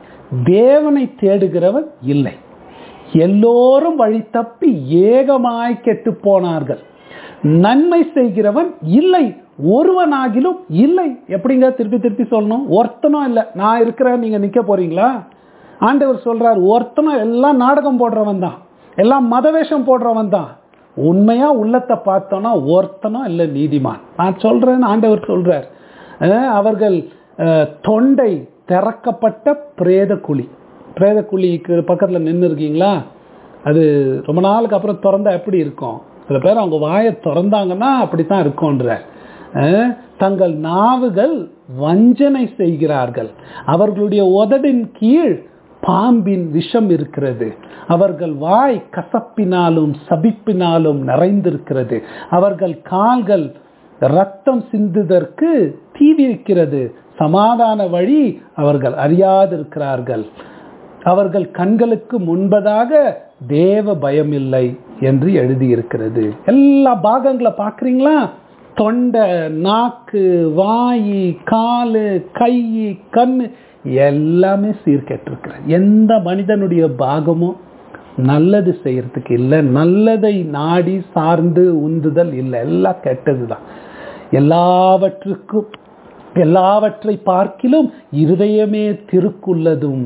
தேவனை தேடுகிறவன் இல்லை எல்லோரும் வழி தப்பி ஏகமாய் கெட்டு போனார்கள் நன்மை செய்கிறவன் இல்லை ஒருவனாகிலும் இல்லை எப்படிங்க திருப்பி திருப்பி சொல்லணும் ஒருத்தனும் இல்லை நான் இருக்கிறேன் நீங்க நிக்க போறீங்களா ஆண்டவர் சொல்றார் ஒருத்தனும் எல்லாம் நாடகம் போடுறவன் தான் எல்லாம் மதவேஷம் போடுறவன் தான் உண்மையா உள்ளத்தை பார்த்தோன்னா ஒருத்தனும் இல்லை நீதிமான் நான் சொல்றேன்னு ஆண்டவர் சொல்றார் அஹ் அவர்கள் அஹ், தொண்டை திறக்கப்பட்ட பிரேத குழி பிரேத குழிக்கு பக்கத்தில் நின்று இருக்கீங்களா அது ரொம்ப நாளுக்கு அப்புறம் திறந்தா எப்படி இருக்கும் சில பேர் அவங்க வாயை திறந்தாங்கன்னா அப்படித்தான் இருக்கும்ன்றார் அஹ், தங்கள் நாவுகள் வஞ்சனை செய்கிறார்கள் அவர்களுடைய உதடின் கீழ் பாம்பின் விஷம் இருக்கிறது அவர்கள் வாய் கசப்பினாலும் சபிப்பினாலும் நிறைந்திருக்கிறது அவர்கள் கால்கள் ரத்தம் சிந்துதற்கு தீவிரிக்கிறது சமாதான வழி அவர்கள் அறியாதிருக்கிறார்கள் அவர்கள் கண்களுக்கு முன்பதாக தேவ பயம் இல்லை என்று எழுதியிருக்கிறது எல்லா பாகங்களை பார்க்குறீங்களா தொண்டை நாக்கு வாய் காலு கை கண்ணு எல்லாமே சீர்கெட்டிருக்கிற எந்த மனிதனுடைய பாகமும் நல்லது செய்யறதுக்கு இல்லை நல்லதை நாடி சார்ந்து உந்துதல் இல்லை எல்லாம் கெட்டது தான் எல்லாவற்றுக்கும் எல்லாவற்றை பார்க்கிலும் இருதயமே திருக்குள்ளதும்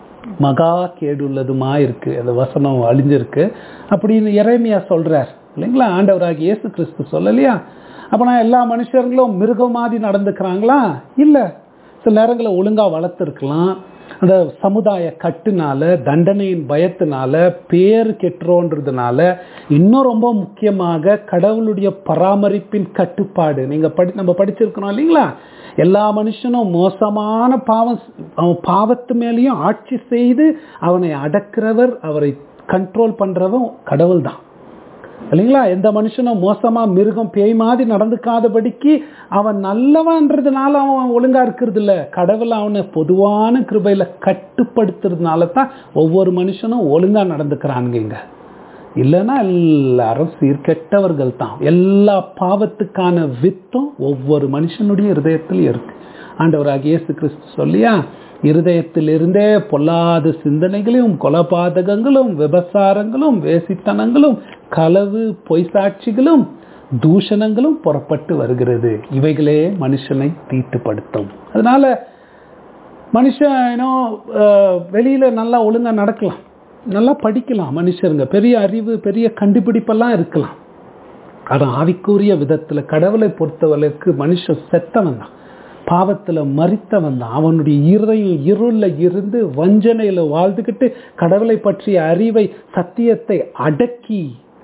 மகா கேடுள்ளதுமா இருக்கு அந்த வசனம் அழிஞ்சிருக்கு அப்படின்னு இறைமையா சொல்றார் இல்லைங்களா ஆண்டவராகி இயேசு கிறிஸ்து சொல்லலையா அப்ப நான் எல்லா மனுஷர்களும் மிருகம் மாதிரி நடந்துக்கிறாங்களா இல்ல சில நேரங்களில் ஒழுங்கா வளர்த்துருக்கலாம் அந்த சமுதாய கட்டுனால தண்டனையின் பயத்தினால பேர் கெட்டுறோன்றதுனால இன்னும் ரொம்ப முக்கியமாக கடவுளுடைய பராமரிப்பின் கட்டுப்பாடு நீங்க படி நம்ம படிச்சிருக்கிறோம் இல்லைங்களா எல்லா மனுஷனும் மோசமான பாவம் அவன் பாவத்து மேலேயும் ஆட்சி செய்து அவனை அடக்கிறவர் அவரை கண்ட்ரோல் பண்றவன் கடவுள் தான் இல்லைங்களா எந்த மனுஷனும் மோசமா மிருகம் பேய் மாதிரி நடந்துக்காதபடிக்கு அவன் நல்லவன்றதுனால அவன் ஒழுங்கா இருக்கிறது இல்ல கடவுள் அவனை பொதுவான கிருபையில கட்டுப்படுத்துறதுனால தான் ஒவ்வொரு மனுஷனும் ஒழுங்கா நடந்துக்கிறானுங்க இங்க இல்லைன்னா எல்லாரும் சீர்கெட்டவர்கள் தான் எல்லா பாவத்துக்கான வித்தும் ஒவ்வொரு மனுஷனுடைய இருதயத்தில் இருக்கு ஆண்டவராக இயேசு கிறிஸ்து சொல்லியா இருதயத்திலிருந்தே பொல்லாத சிந்தனைகளையும் கொலபாதகங்களும் விபசாரங்களும் வேசித்தனங்களும் களவு பொய் சாட்சிகளும் தூஷணங்களும் புறப்பட்டு வருகிறது இவைகளே மனுஷனை தீட்டுப்படுத்தும் அதனால மனுஷன் ஏன்னோ வெளியில நல்லா ஒழுங்கா நடக்கலாம் நல்லா படிக்கலாம் மனுஷருங்க பெரிய அறிவு பெரிய கண்டுபிடிப்பெல்லாம் இருக்கலாம் ஆனா ஆவிக்குரிய விதத்துல கடவுளை பொறுத்தவரைக்கு மனுஷன் செத்தவன் தான் பாவத்துல மறித்தவன் தான் அவனுடைய இருதயம் இருள இருந்து வஞ்சனையில வாழ்ந்துக்கிட்டு கடவுளை பற்றிய அறிவை சத்தியத்தை அடக்கி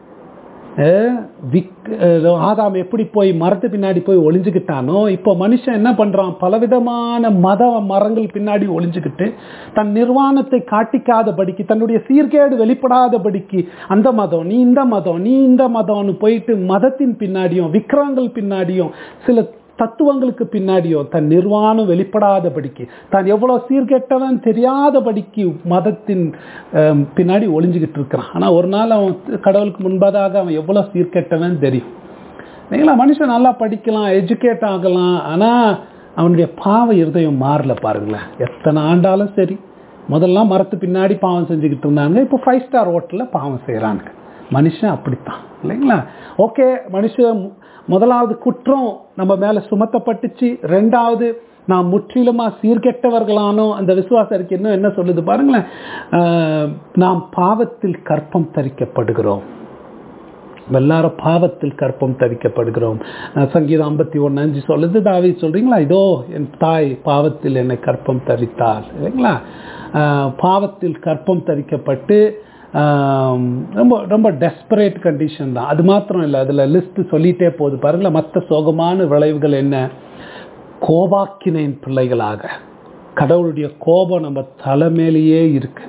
அஹ், விக் அஹ், ஆதாம் எப்படி போய் மரத்து பின்னாடி போய் ஒளிஞ்சுக்கிட்டானோ இப்போ மனுஷன் என்ன பண்றான் பலவிதமான மத மரங்கள் பின்னாடி ஒளிஞ்சுக்கிட்டு தன் நிர்வாணத்தை காட்டிக்காதபடிக்கு தன்னுடைய சீர்கேடு வெளிப்படாதபடிக்கு அந்த மதம் நீ இந்த மதம் நீ இந்த மதம்னு போயிட்டு மதத்தின் பின்னாடியும் விக்கிரங்கள் பின்னாடியும் சில தத்துவங்களுக்கு பின்னாடியும் தன் நிர்வாணம் வெளிப்படாதபடிக்கு தான் எவ்வளவு சீர்கெட்டவன் தெரியாதபடிக்கு மதத்தின் அஹ், பின்னாடி ஒளிஞ்சுக்கிட்டு இருக்கிறான் ஆனா ஒரு நாள் அவன் கடவுளுக்கு முன்பதாக அவன் எவ்வளவு சீர்கெட்டவன் தெரியும் நீங்களா மனுஷன் நல்லா படிக்கலாம் எஜுகேட் ஆகலாம் ஆனா அவனுடைய பாவ இருதயம் மாறல பாருங்களேன் எத்தனை ஆண்டாலும் சரி முதல்ல மரத்து பின்னாடி பாவம் செஞ்சுக்கிட்டு இருந்தாங்க இப்போ ஃபைவ் ஸ்டார் ஹோட்டலில் பாவம் செய்கிறாங்க மனுஷன் அப்படித்தான் இல்லைங்களா ஓகே மனுஷன் மு- முதலாவது குற்றம் நம்ம மேலே சுமத்தப்பட்டுச்சு ரெண்டாவது நாம் முற்றிலுமா சீர்கெட்டவர்களானோ அந்த விசுவாச அறிக்கை இன்னும் என்ன சொல்லுது பாருங்களேன் ஆஹ், நாம் பாவத்தில் கற்பம் தரிக்கப்படுகிறோம் எல்லாரும் பாவத்தில் கற்பம் தரிக்கப்படுகிறோம் அஹ் சங்கீதம் ஐம்பத்தி ஒன்று அஞ்சு சொல்லுது தாவி சொல்றீங்களா இதோ என் தாய் பாவத்தில் என்னை கற்பம் தரித்தாள் இல்லைங்களா அஹ் பாவத்தில் கற்பம் தரிக்கப்பட்டு ஆம், ரொம்ப ரொம்ப டெஸ்பரேட் கண்டிஷன் தான் அது மாத்திரம் இல்லை அதில் லிஸ்ட் சொல்லிட்டே போகுது பாருங்களேன் மற்ற சோகமான விளைவுகள் என்ன கோபாக்கினையின் பிள்ளைகளாக கடவுளுடைய கோபம் நம்ம தலைமையிலேயே இருக்கு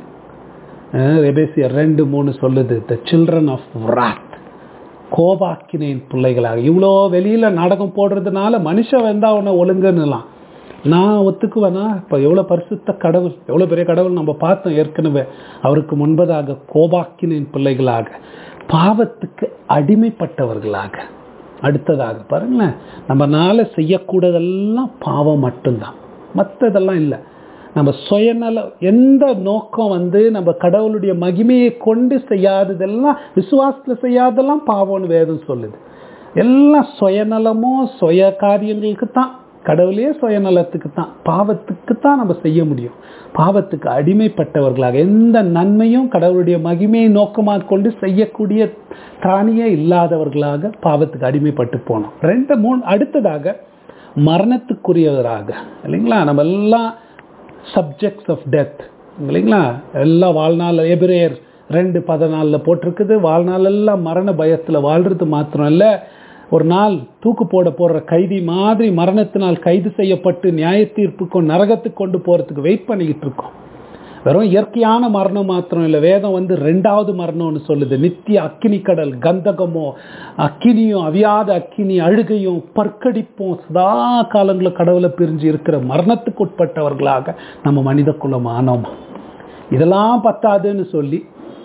ரெபேசியர் ரெண்டு மூணு சொல்லுது த சில்ட்ரன் ஆஃப் wrath கோபாக்கினையின் பிள்ளைகளாக இவ்வளோ வெளியில நாடகம் போடுறதுனால மனுஷன் வந்தா உன்னை ஒழுங்குன்னுலாம் நான் ஒத்துக்குவேனா இப்போ எவ்வளோ பரிசுத்த கடவுள் எவ்வளோ பெரிய கடவுள் நம்ம பார்த்தோம் ஏற்கனவே அவருக்கு முன்பதாக கோபாக்கினின் பிள்ளைகளாக பாவத்துக்கு அடிமைப்பட்டவர்களாக அடுத்ததாக பாருங்களேன் நம்மனால செய்யக்கூடதெல்லாம் பாவம் மட்டும்தான் மற்றதெல்லாம் இல்லை நம்ம சுயநல எந்த நோக்கம் வந்து நம்ம கடவுளுடைய மகிமையை கொண்டு செய்யாததெல்லாம் விசுவாசத்துல செய்யாததெல்லாம் பாவம்னு வேதம் சொல்லுது எல்லாம் சுயநலமோ சுய காரியங்களுக்கு தான் கடவுளே சுயநலத்துக்கு தான் பாவத்துக்கு தான் நம்ம செய்ய முடியும் பாவத்துக்கு அடிமைப்பட்டவர்களாக எந்த நன்மையும் கடவுளுடைய மகிமையை நோக்கமாக கொண்டு செய்யக்கூடிய திராணியே இல்லாதவர்களாக பாவத்துக்கு அடிமைப்பட்டு போனோம் ரெண்டு மூணு அடுத்ததாக மரணத்துக்குரியவராக இல்லைங்களா நம்ம எல்லாம் சப்ஜெக்ட்ஸ் ஆஃப் டெத் இல்லைங்களா எல்லாம் வாழ்நாள் எபிரேயர் ரெண்டு பதினாலில் போட்டிருக்குது வாழ்நாள் எல்லாம் மரண பயத்தில் வாழ்றது மாத்திரம் இல்லை ஒரு நாள் தூக்கு போட போடுற கைதி மாதிரி மரணத்தினால் கைது செய்யப்பட்டு நியாய தீர்ப்புக்கும் நரகத்துக்கு கொண்டு போகிறதுக்கு வெயிட் பண்ணிக்கிட்டு இருக்கோம் வெறும் இயற்கையான மரணம் மாத்திரம் இல்லை வேதம் வந்து ரெண்டாவது மரணம்னு சொல்லுது நித்திய அக்கினி கடல் கந்தகமோ அக்கினியும் அவியாத அக்கினி அழுகையும் பற்கடிப்பும் சதா காலங்களில் கடவுளை பிரிஞ்சு இருக்கிற மரணத்துக்கு உட்பட்டவர்களாக நம்ம மனித குலம் ஆனோமா இதெல்லாம் பத்தாதுன்னு சொல்லி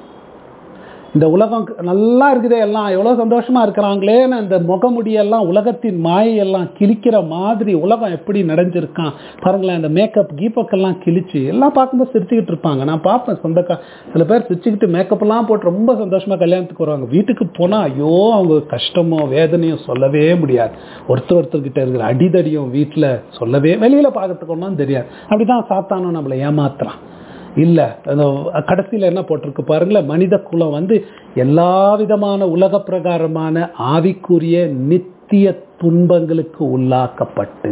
இந்த உலகம் நல்லா இருக்குதே எல்லாம் எவ்வளோ சந்தோஷமா இருக்கிறாங்களேன்னு அந்த முகமுடியெல்லாம் உலகத்தின் மாயையெல்லாம் கிழிக்கிற மாதிரி உலகம் எப்படி நடஞ்சிருக்கான் பாருங்களேன் அந்த மேக்கப் கீப்பக்கெல்லாம் கிழிச்சு எல்லாம் பார்க்கும்போது சிரிச்சுக்கிட்டு இருப்பாங்க நான் பார்ப்பேன் சொந்தக்கா சில பேர் சிரிச்சுக்கிட்டு மேக்கப்லாம் போட்டு ரொம்ப சந்தோஷமா கல்யாணத்துக்கு வருவாங்க வீட்டுக்கு போனால் ஐயோ அவங்க கஷ்டமோ வேதனையோ சொல்லவே முடியாது ஒருத்தர் ஒருத்தர்கிட்ட இருக்கிற அடிதடியும் வீட்டில் சொல்லவே வெளியில் பார்க்கறதுக்கு ஒன்றும் தெரியாது அப்படிதான் சாத்தானும் நம்மளை ஏமாத்துறான் இல்லை அந்த கடைசியில் என்ன போட்டிருக்கு பாருங்களேன் மனித குலம் வந்து எல்லா விதமான உலக பிரகாரமான ஆவிக்குரிய நித்திய துன்பங்களுக்கு உள்ளாக்கப்பட்டு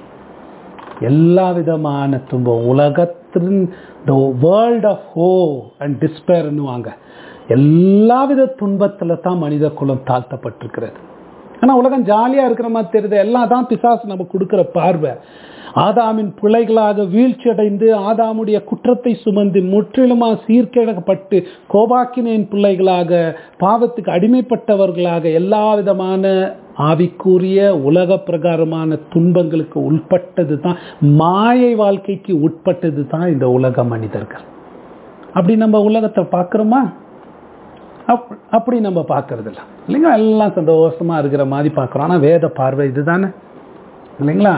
எல்லா விதமான துன்பம் உலகத்தின் the world of woe and டிஸ்பேர்னுவாங்க எல்லா வித துன்பத்தில் தான் மனித குலம் தாழ்த்தப்பட்டிருக்கிறது ஆனால் உலகம் ஜாலியாக இருக்கிற மாதிரி தெரியுது எல்லாம் தான் பிசாசு நம்ம கொடுக்குற பார்வை ஆதாமின் பிள்ளைகளாக வீழ்ச்சியடைந்து ஆதாமுடைய குற்றத்தை சுமந்து முற்றிலுமா சீர்கேடப்பட்டு கோபாக்கினின் பிள்ளைகளாக பாவத்துக்கு அடிமைப்பட்டவர்களாக எல்லா விதமான ஆவிக்குரிய உலக பிரகாரமான துன்பங்களுக்கு உட்பட்டது தான் மாயை வாழ்க்கைக்கு உட்பட்டது தான் இந்த உலக மனிதர்கள் அப்படி நம்ம உலகத்தை பார்க்குறோமா அப் அப்படி நம்ம பார்க்கறது இல்லை இல்லைங்களா எல்லாம் சந்தோஷமா இருக்கிற மாதிரி பார்க்குறோம் ஆனால் வேத பார்வை இதுதானே இல்லைங்களா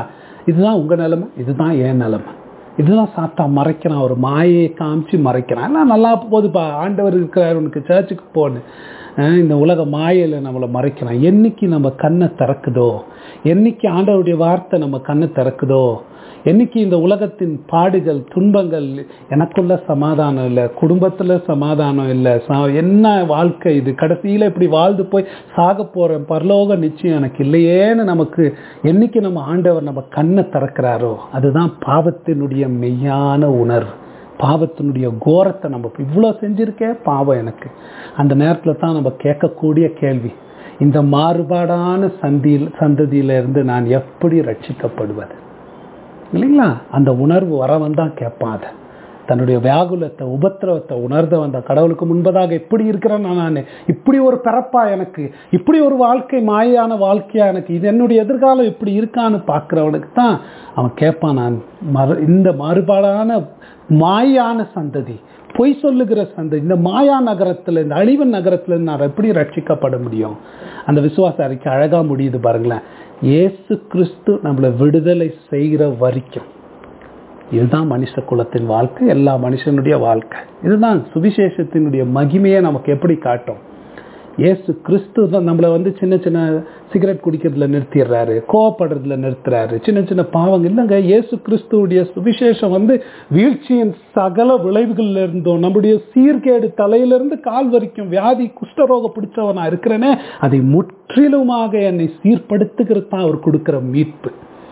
இதுதான் உங்கள் நிலைமை இதுதான் என் நிலைமை இதுதான் சாத்தா மறைக்கிறான் ஒரு மாயையை காமிச்சு மறைக்கிறான் எல்லாம் நல்லா போகுதுப்பா ஆண்டவர் இருக்கிறார் உனக்கு சர்ச்சுக்கு போன்னு அஹ் இந்த உலக மாயையில் நம்மளை மறைக்கிறான் என்னைக்கு நம்ம கண்ணை திறக்குதோ என்னைக்கு ஆண்டவருடைய வார்த்தை நம்ம கண்ணை திறக்குதோ என்னைக்கு இந்த உலகத்தின் பாடுகள் துன்பங்கள் எனக்குள்ள சமாதானம் இல்லை குடும்பத்தில் சமாதானம் இல்லை ச- என்ன வாழ்க்கை இது கடைசியில் இப்படி வாழ்ந்து போய் சாக போகிறேன் பரலோக நிச்சயம் எனக்கு இல்லையேன்னு நமக்கு என்னைக்கு நம்ம ஆண்டவர் நம்ம கண்ணை திறக்கிறாரோ அதுதான் பாவத்தினுடைய மெய்யான உணர்வு பாவத்தினுடைய கோரத்தை நம்ம இவ்வளோ செஞ்சிருக்கே பாவம் எனக்கு அந்த நேரத்தில் தான் நம்ம கேட்கக்கூடிய கேள்வி இந்த மாறுபாடான சந்தியில் சந்ததியிலிருந்து நான் எப்படி ரட்சிக்கப்படுவது இல்லைங்களா அந்த உணர்வு வரவன் தான் கேட்பான் அதை தன்னுடைய வியாகுலத்தை உபத்திரவத்தை உணர்ந்த வந்த கடவுளுக்கு முன்பதாக எப்படி இருக்கிறேன் நான் இப்படி ஒரு பிறப்பா எனக்கு இப்படி ஒரு வாழ்க்கை மாயான வாழ்க்கையா எனக்கு இது என்னுடைய எதிர்காலம் இப்படி இருக்கான்னு பார்க்குறவனுக்கு தான் அவன் கேட்பான் நான் மறு இந்த மாறுபாடான மாயான சந்ததி பொய் சொல்லுகிற சந்ததி இந்த மாயா நகரத்தில் இந்த அழிவன் நகரத்தில் நான் எப்படி ரட்சிக்கப்பட முடியும் அந்த விசுவாச அறிக்கை அழகா முடியுது பாருங்களேன் இயேசு கிறிஸ்து நம்மளை விடுதலை செய்கிற வரைக்கும் இதுதான் மனுஷ குலத்தின் வாழ்க்கை எல்லா மனுஷனுடைய வாழ்க்கை இதுதான் சுவிசேஷத்தினுடைய மகிமையை நமக்கு எப்படி காட்டும் இயேசு கிறிஸ்து தான் நம்மளை வந்து சின்ன சின்ன சிகரெட் குடிக்கிறதுல நிறுத்திடுறாரு கோவப்படுறதுல நிறுத்துறாரு சின்ன சின்ன பாவங்கள் இல்லைங்க இயேசு கிறிஸ்துவுடைய சுவிசேஷம் வந்து வீழ்ச்சியின் சகல விளைவுகள்ல இருந்தோம் நம்முடைய சீர்கேடு தலையிலிருந்து கால் வரைக்கும் வியாதி குஷ்டரோக பிடிச்சவனா இருக்கிறேனே அதை முற்றிலுமாக என்னை சீர்படுத்துகிறது தான் அவர் கொடுக்கிற மீட்பு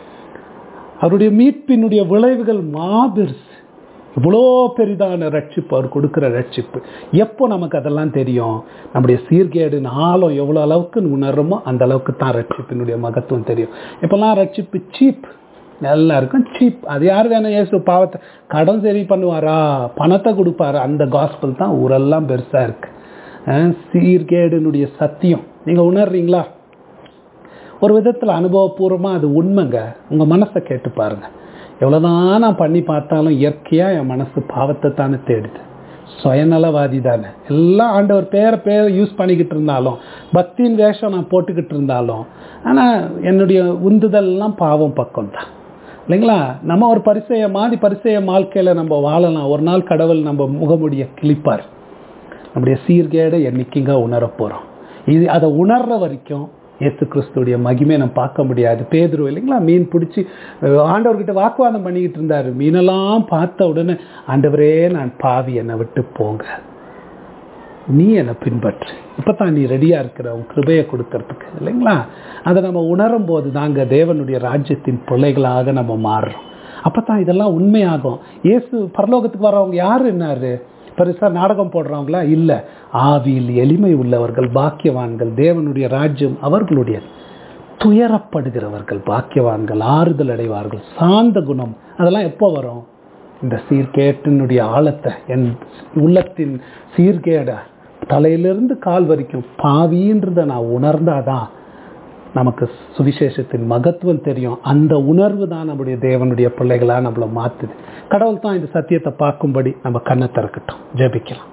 அவருடைய மீட்பினுடைய விளைவுகள் மாபெருசு இவ்வளோ பெரிதான ரட்சிப்பு அவர் கொடுக்குற ரட்சிப்பு எப்போ நமக்கு அதெல்லாம் தெரியும் நம்முடைய சீர்கேடு ஆழம் எவ்வளோ அளவுக்கு உணர்றோமோ அந்த அளவுக்கு தான் ரட்சிப்பினுடைய மகத்துவம் தெரியும் இப்போல்லாம் ரட்சிப்பு சீப் எல்லாருக்கும் சீப் அது யார் வேணும் இயேசு பாவத்தை கடன் சரி பண்ணுவாரா பணத்தை கொடுப்பாரா அந்த காஸ்பல் தான் ஊரெல்லாம் பெருசாக இருக்கு அஹ் சீர்கேடுனுடைய சத்தியம் நீங்கள் உணர்றீங்களா ஒரு விதத்தில் அனுபவபூர்வமாக அது உண்மைங்க உங்கள் மனசை கேட்டு பாருங்க எவ்வளோதான் நான் பண்ணி பார்த்தாலும் இயற்கையாக என் மனசு பாவத்தை தானே தேடுது சுயநலவாதி தானே எல்லாம் ஆண்டவர் பேரை பேரை யூஸ் பண்ணிக்கிட்டு இருந்தாலும் பக்தியின் வேஷம் நான் போட்டுக்கிட்டு இருந்தாலும் ஆனால் என்னுடைய உந்துதல்லாம் பாவம் பக்கம் தான் இல்லைங்களா நம்ம ஒரு பரிசெய மாதிரி பரிசெய வாழ்க்கையில் நம்ம வாழலாம் ஒரு நாள் கடவுள் நம்ம முகமுடிய கிழிப்பார் நம்முடைய சீர்கேடை என்னைக்குங்க உணர போகிறோம் இது அதை உணர்ற வரைக்கும் இயேசு கிறிஸ்துடைய மகிமை நம்ம பார்க்க முடியாது பேதுரு இல்லைங்களா மீன் பிடிச்சி ஆண்டவர்கிட்ட வாக்குவாதம் பண்ணிக்கிட்டு இருந்தார் மீனெல்லாம் பார்த்த உடனே ஆண்டவரே நான் பாவி என்னை விட்டு போங்க நீ என்னை பின்பற்று இப்போ தான் நீ ரெடியாக இருக்கிற உன் கிருபையை கொடுக்கறதுக்கு இல்லைங்களா அதை நம்ம உணரும் போது தாங்க தேவனுடைய ராஜ்யத்தின் பிள்ளைகளாக நம்ம மாறுறோம் அப்போ தான் இதெல்லாம் உண்மையாகும் இயேசு பரலோகத்துக்கு வரவங்க யார் என்னாரு பெருசாக நாடகம் போடுறவங்களா இல்லை ஆவியில் எளிமை உள்ளவர்கள் பாக்கியவான்கள் தேவனுடைய ராஜ்யம் அவர்களுடையது துயரப்படுகிறவர்கள் பாக்கியவான்கள் ஆறுதல் அடைவார்கள் சாந்த குணம் அதெல்லாம் எப்போ வரும் இந்த சீர்கேட்டினுடைய ஆழத்தை என் உள்ளத்தின் சீர்கேட தலையிலிருந்து கால் வரைக்கும் பாவின்றதை நான் உணர்ந்தாதான் நமக்கு சுவிசேஷத்தின் மகத்துவம் தெரியும் அந்த உணர்வு தான் நம்முடைய தேவனுடைய பிள்ளைகளாக நம்மளை மாற்றுது கடவுள் தான் இந்த சத்தியத்தை பார்க்கும்படி நம்ம கண்ணை திறக்கட்டும் ஜெபிக்கலாம்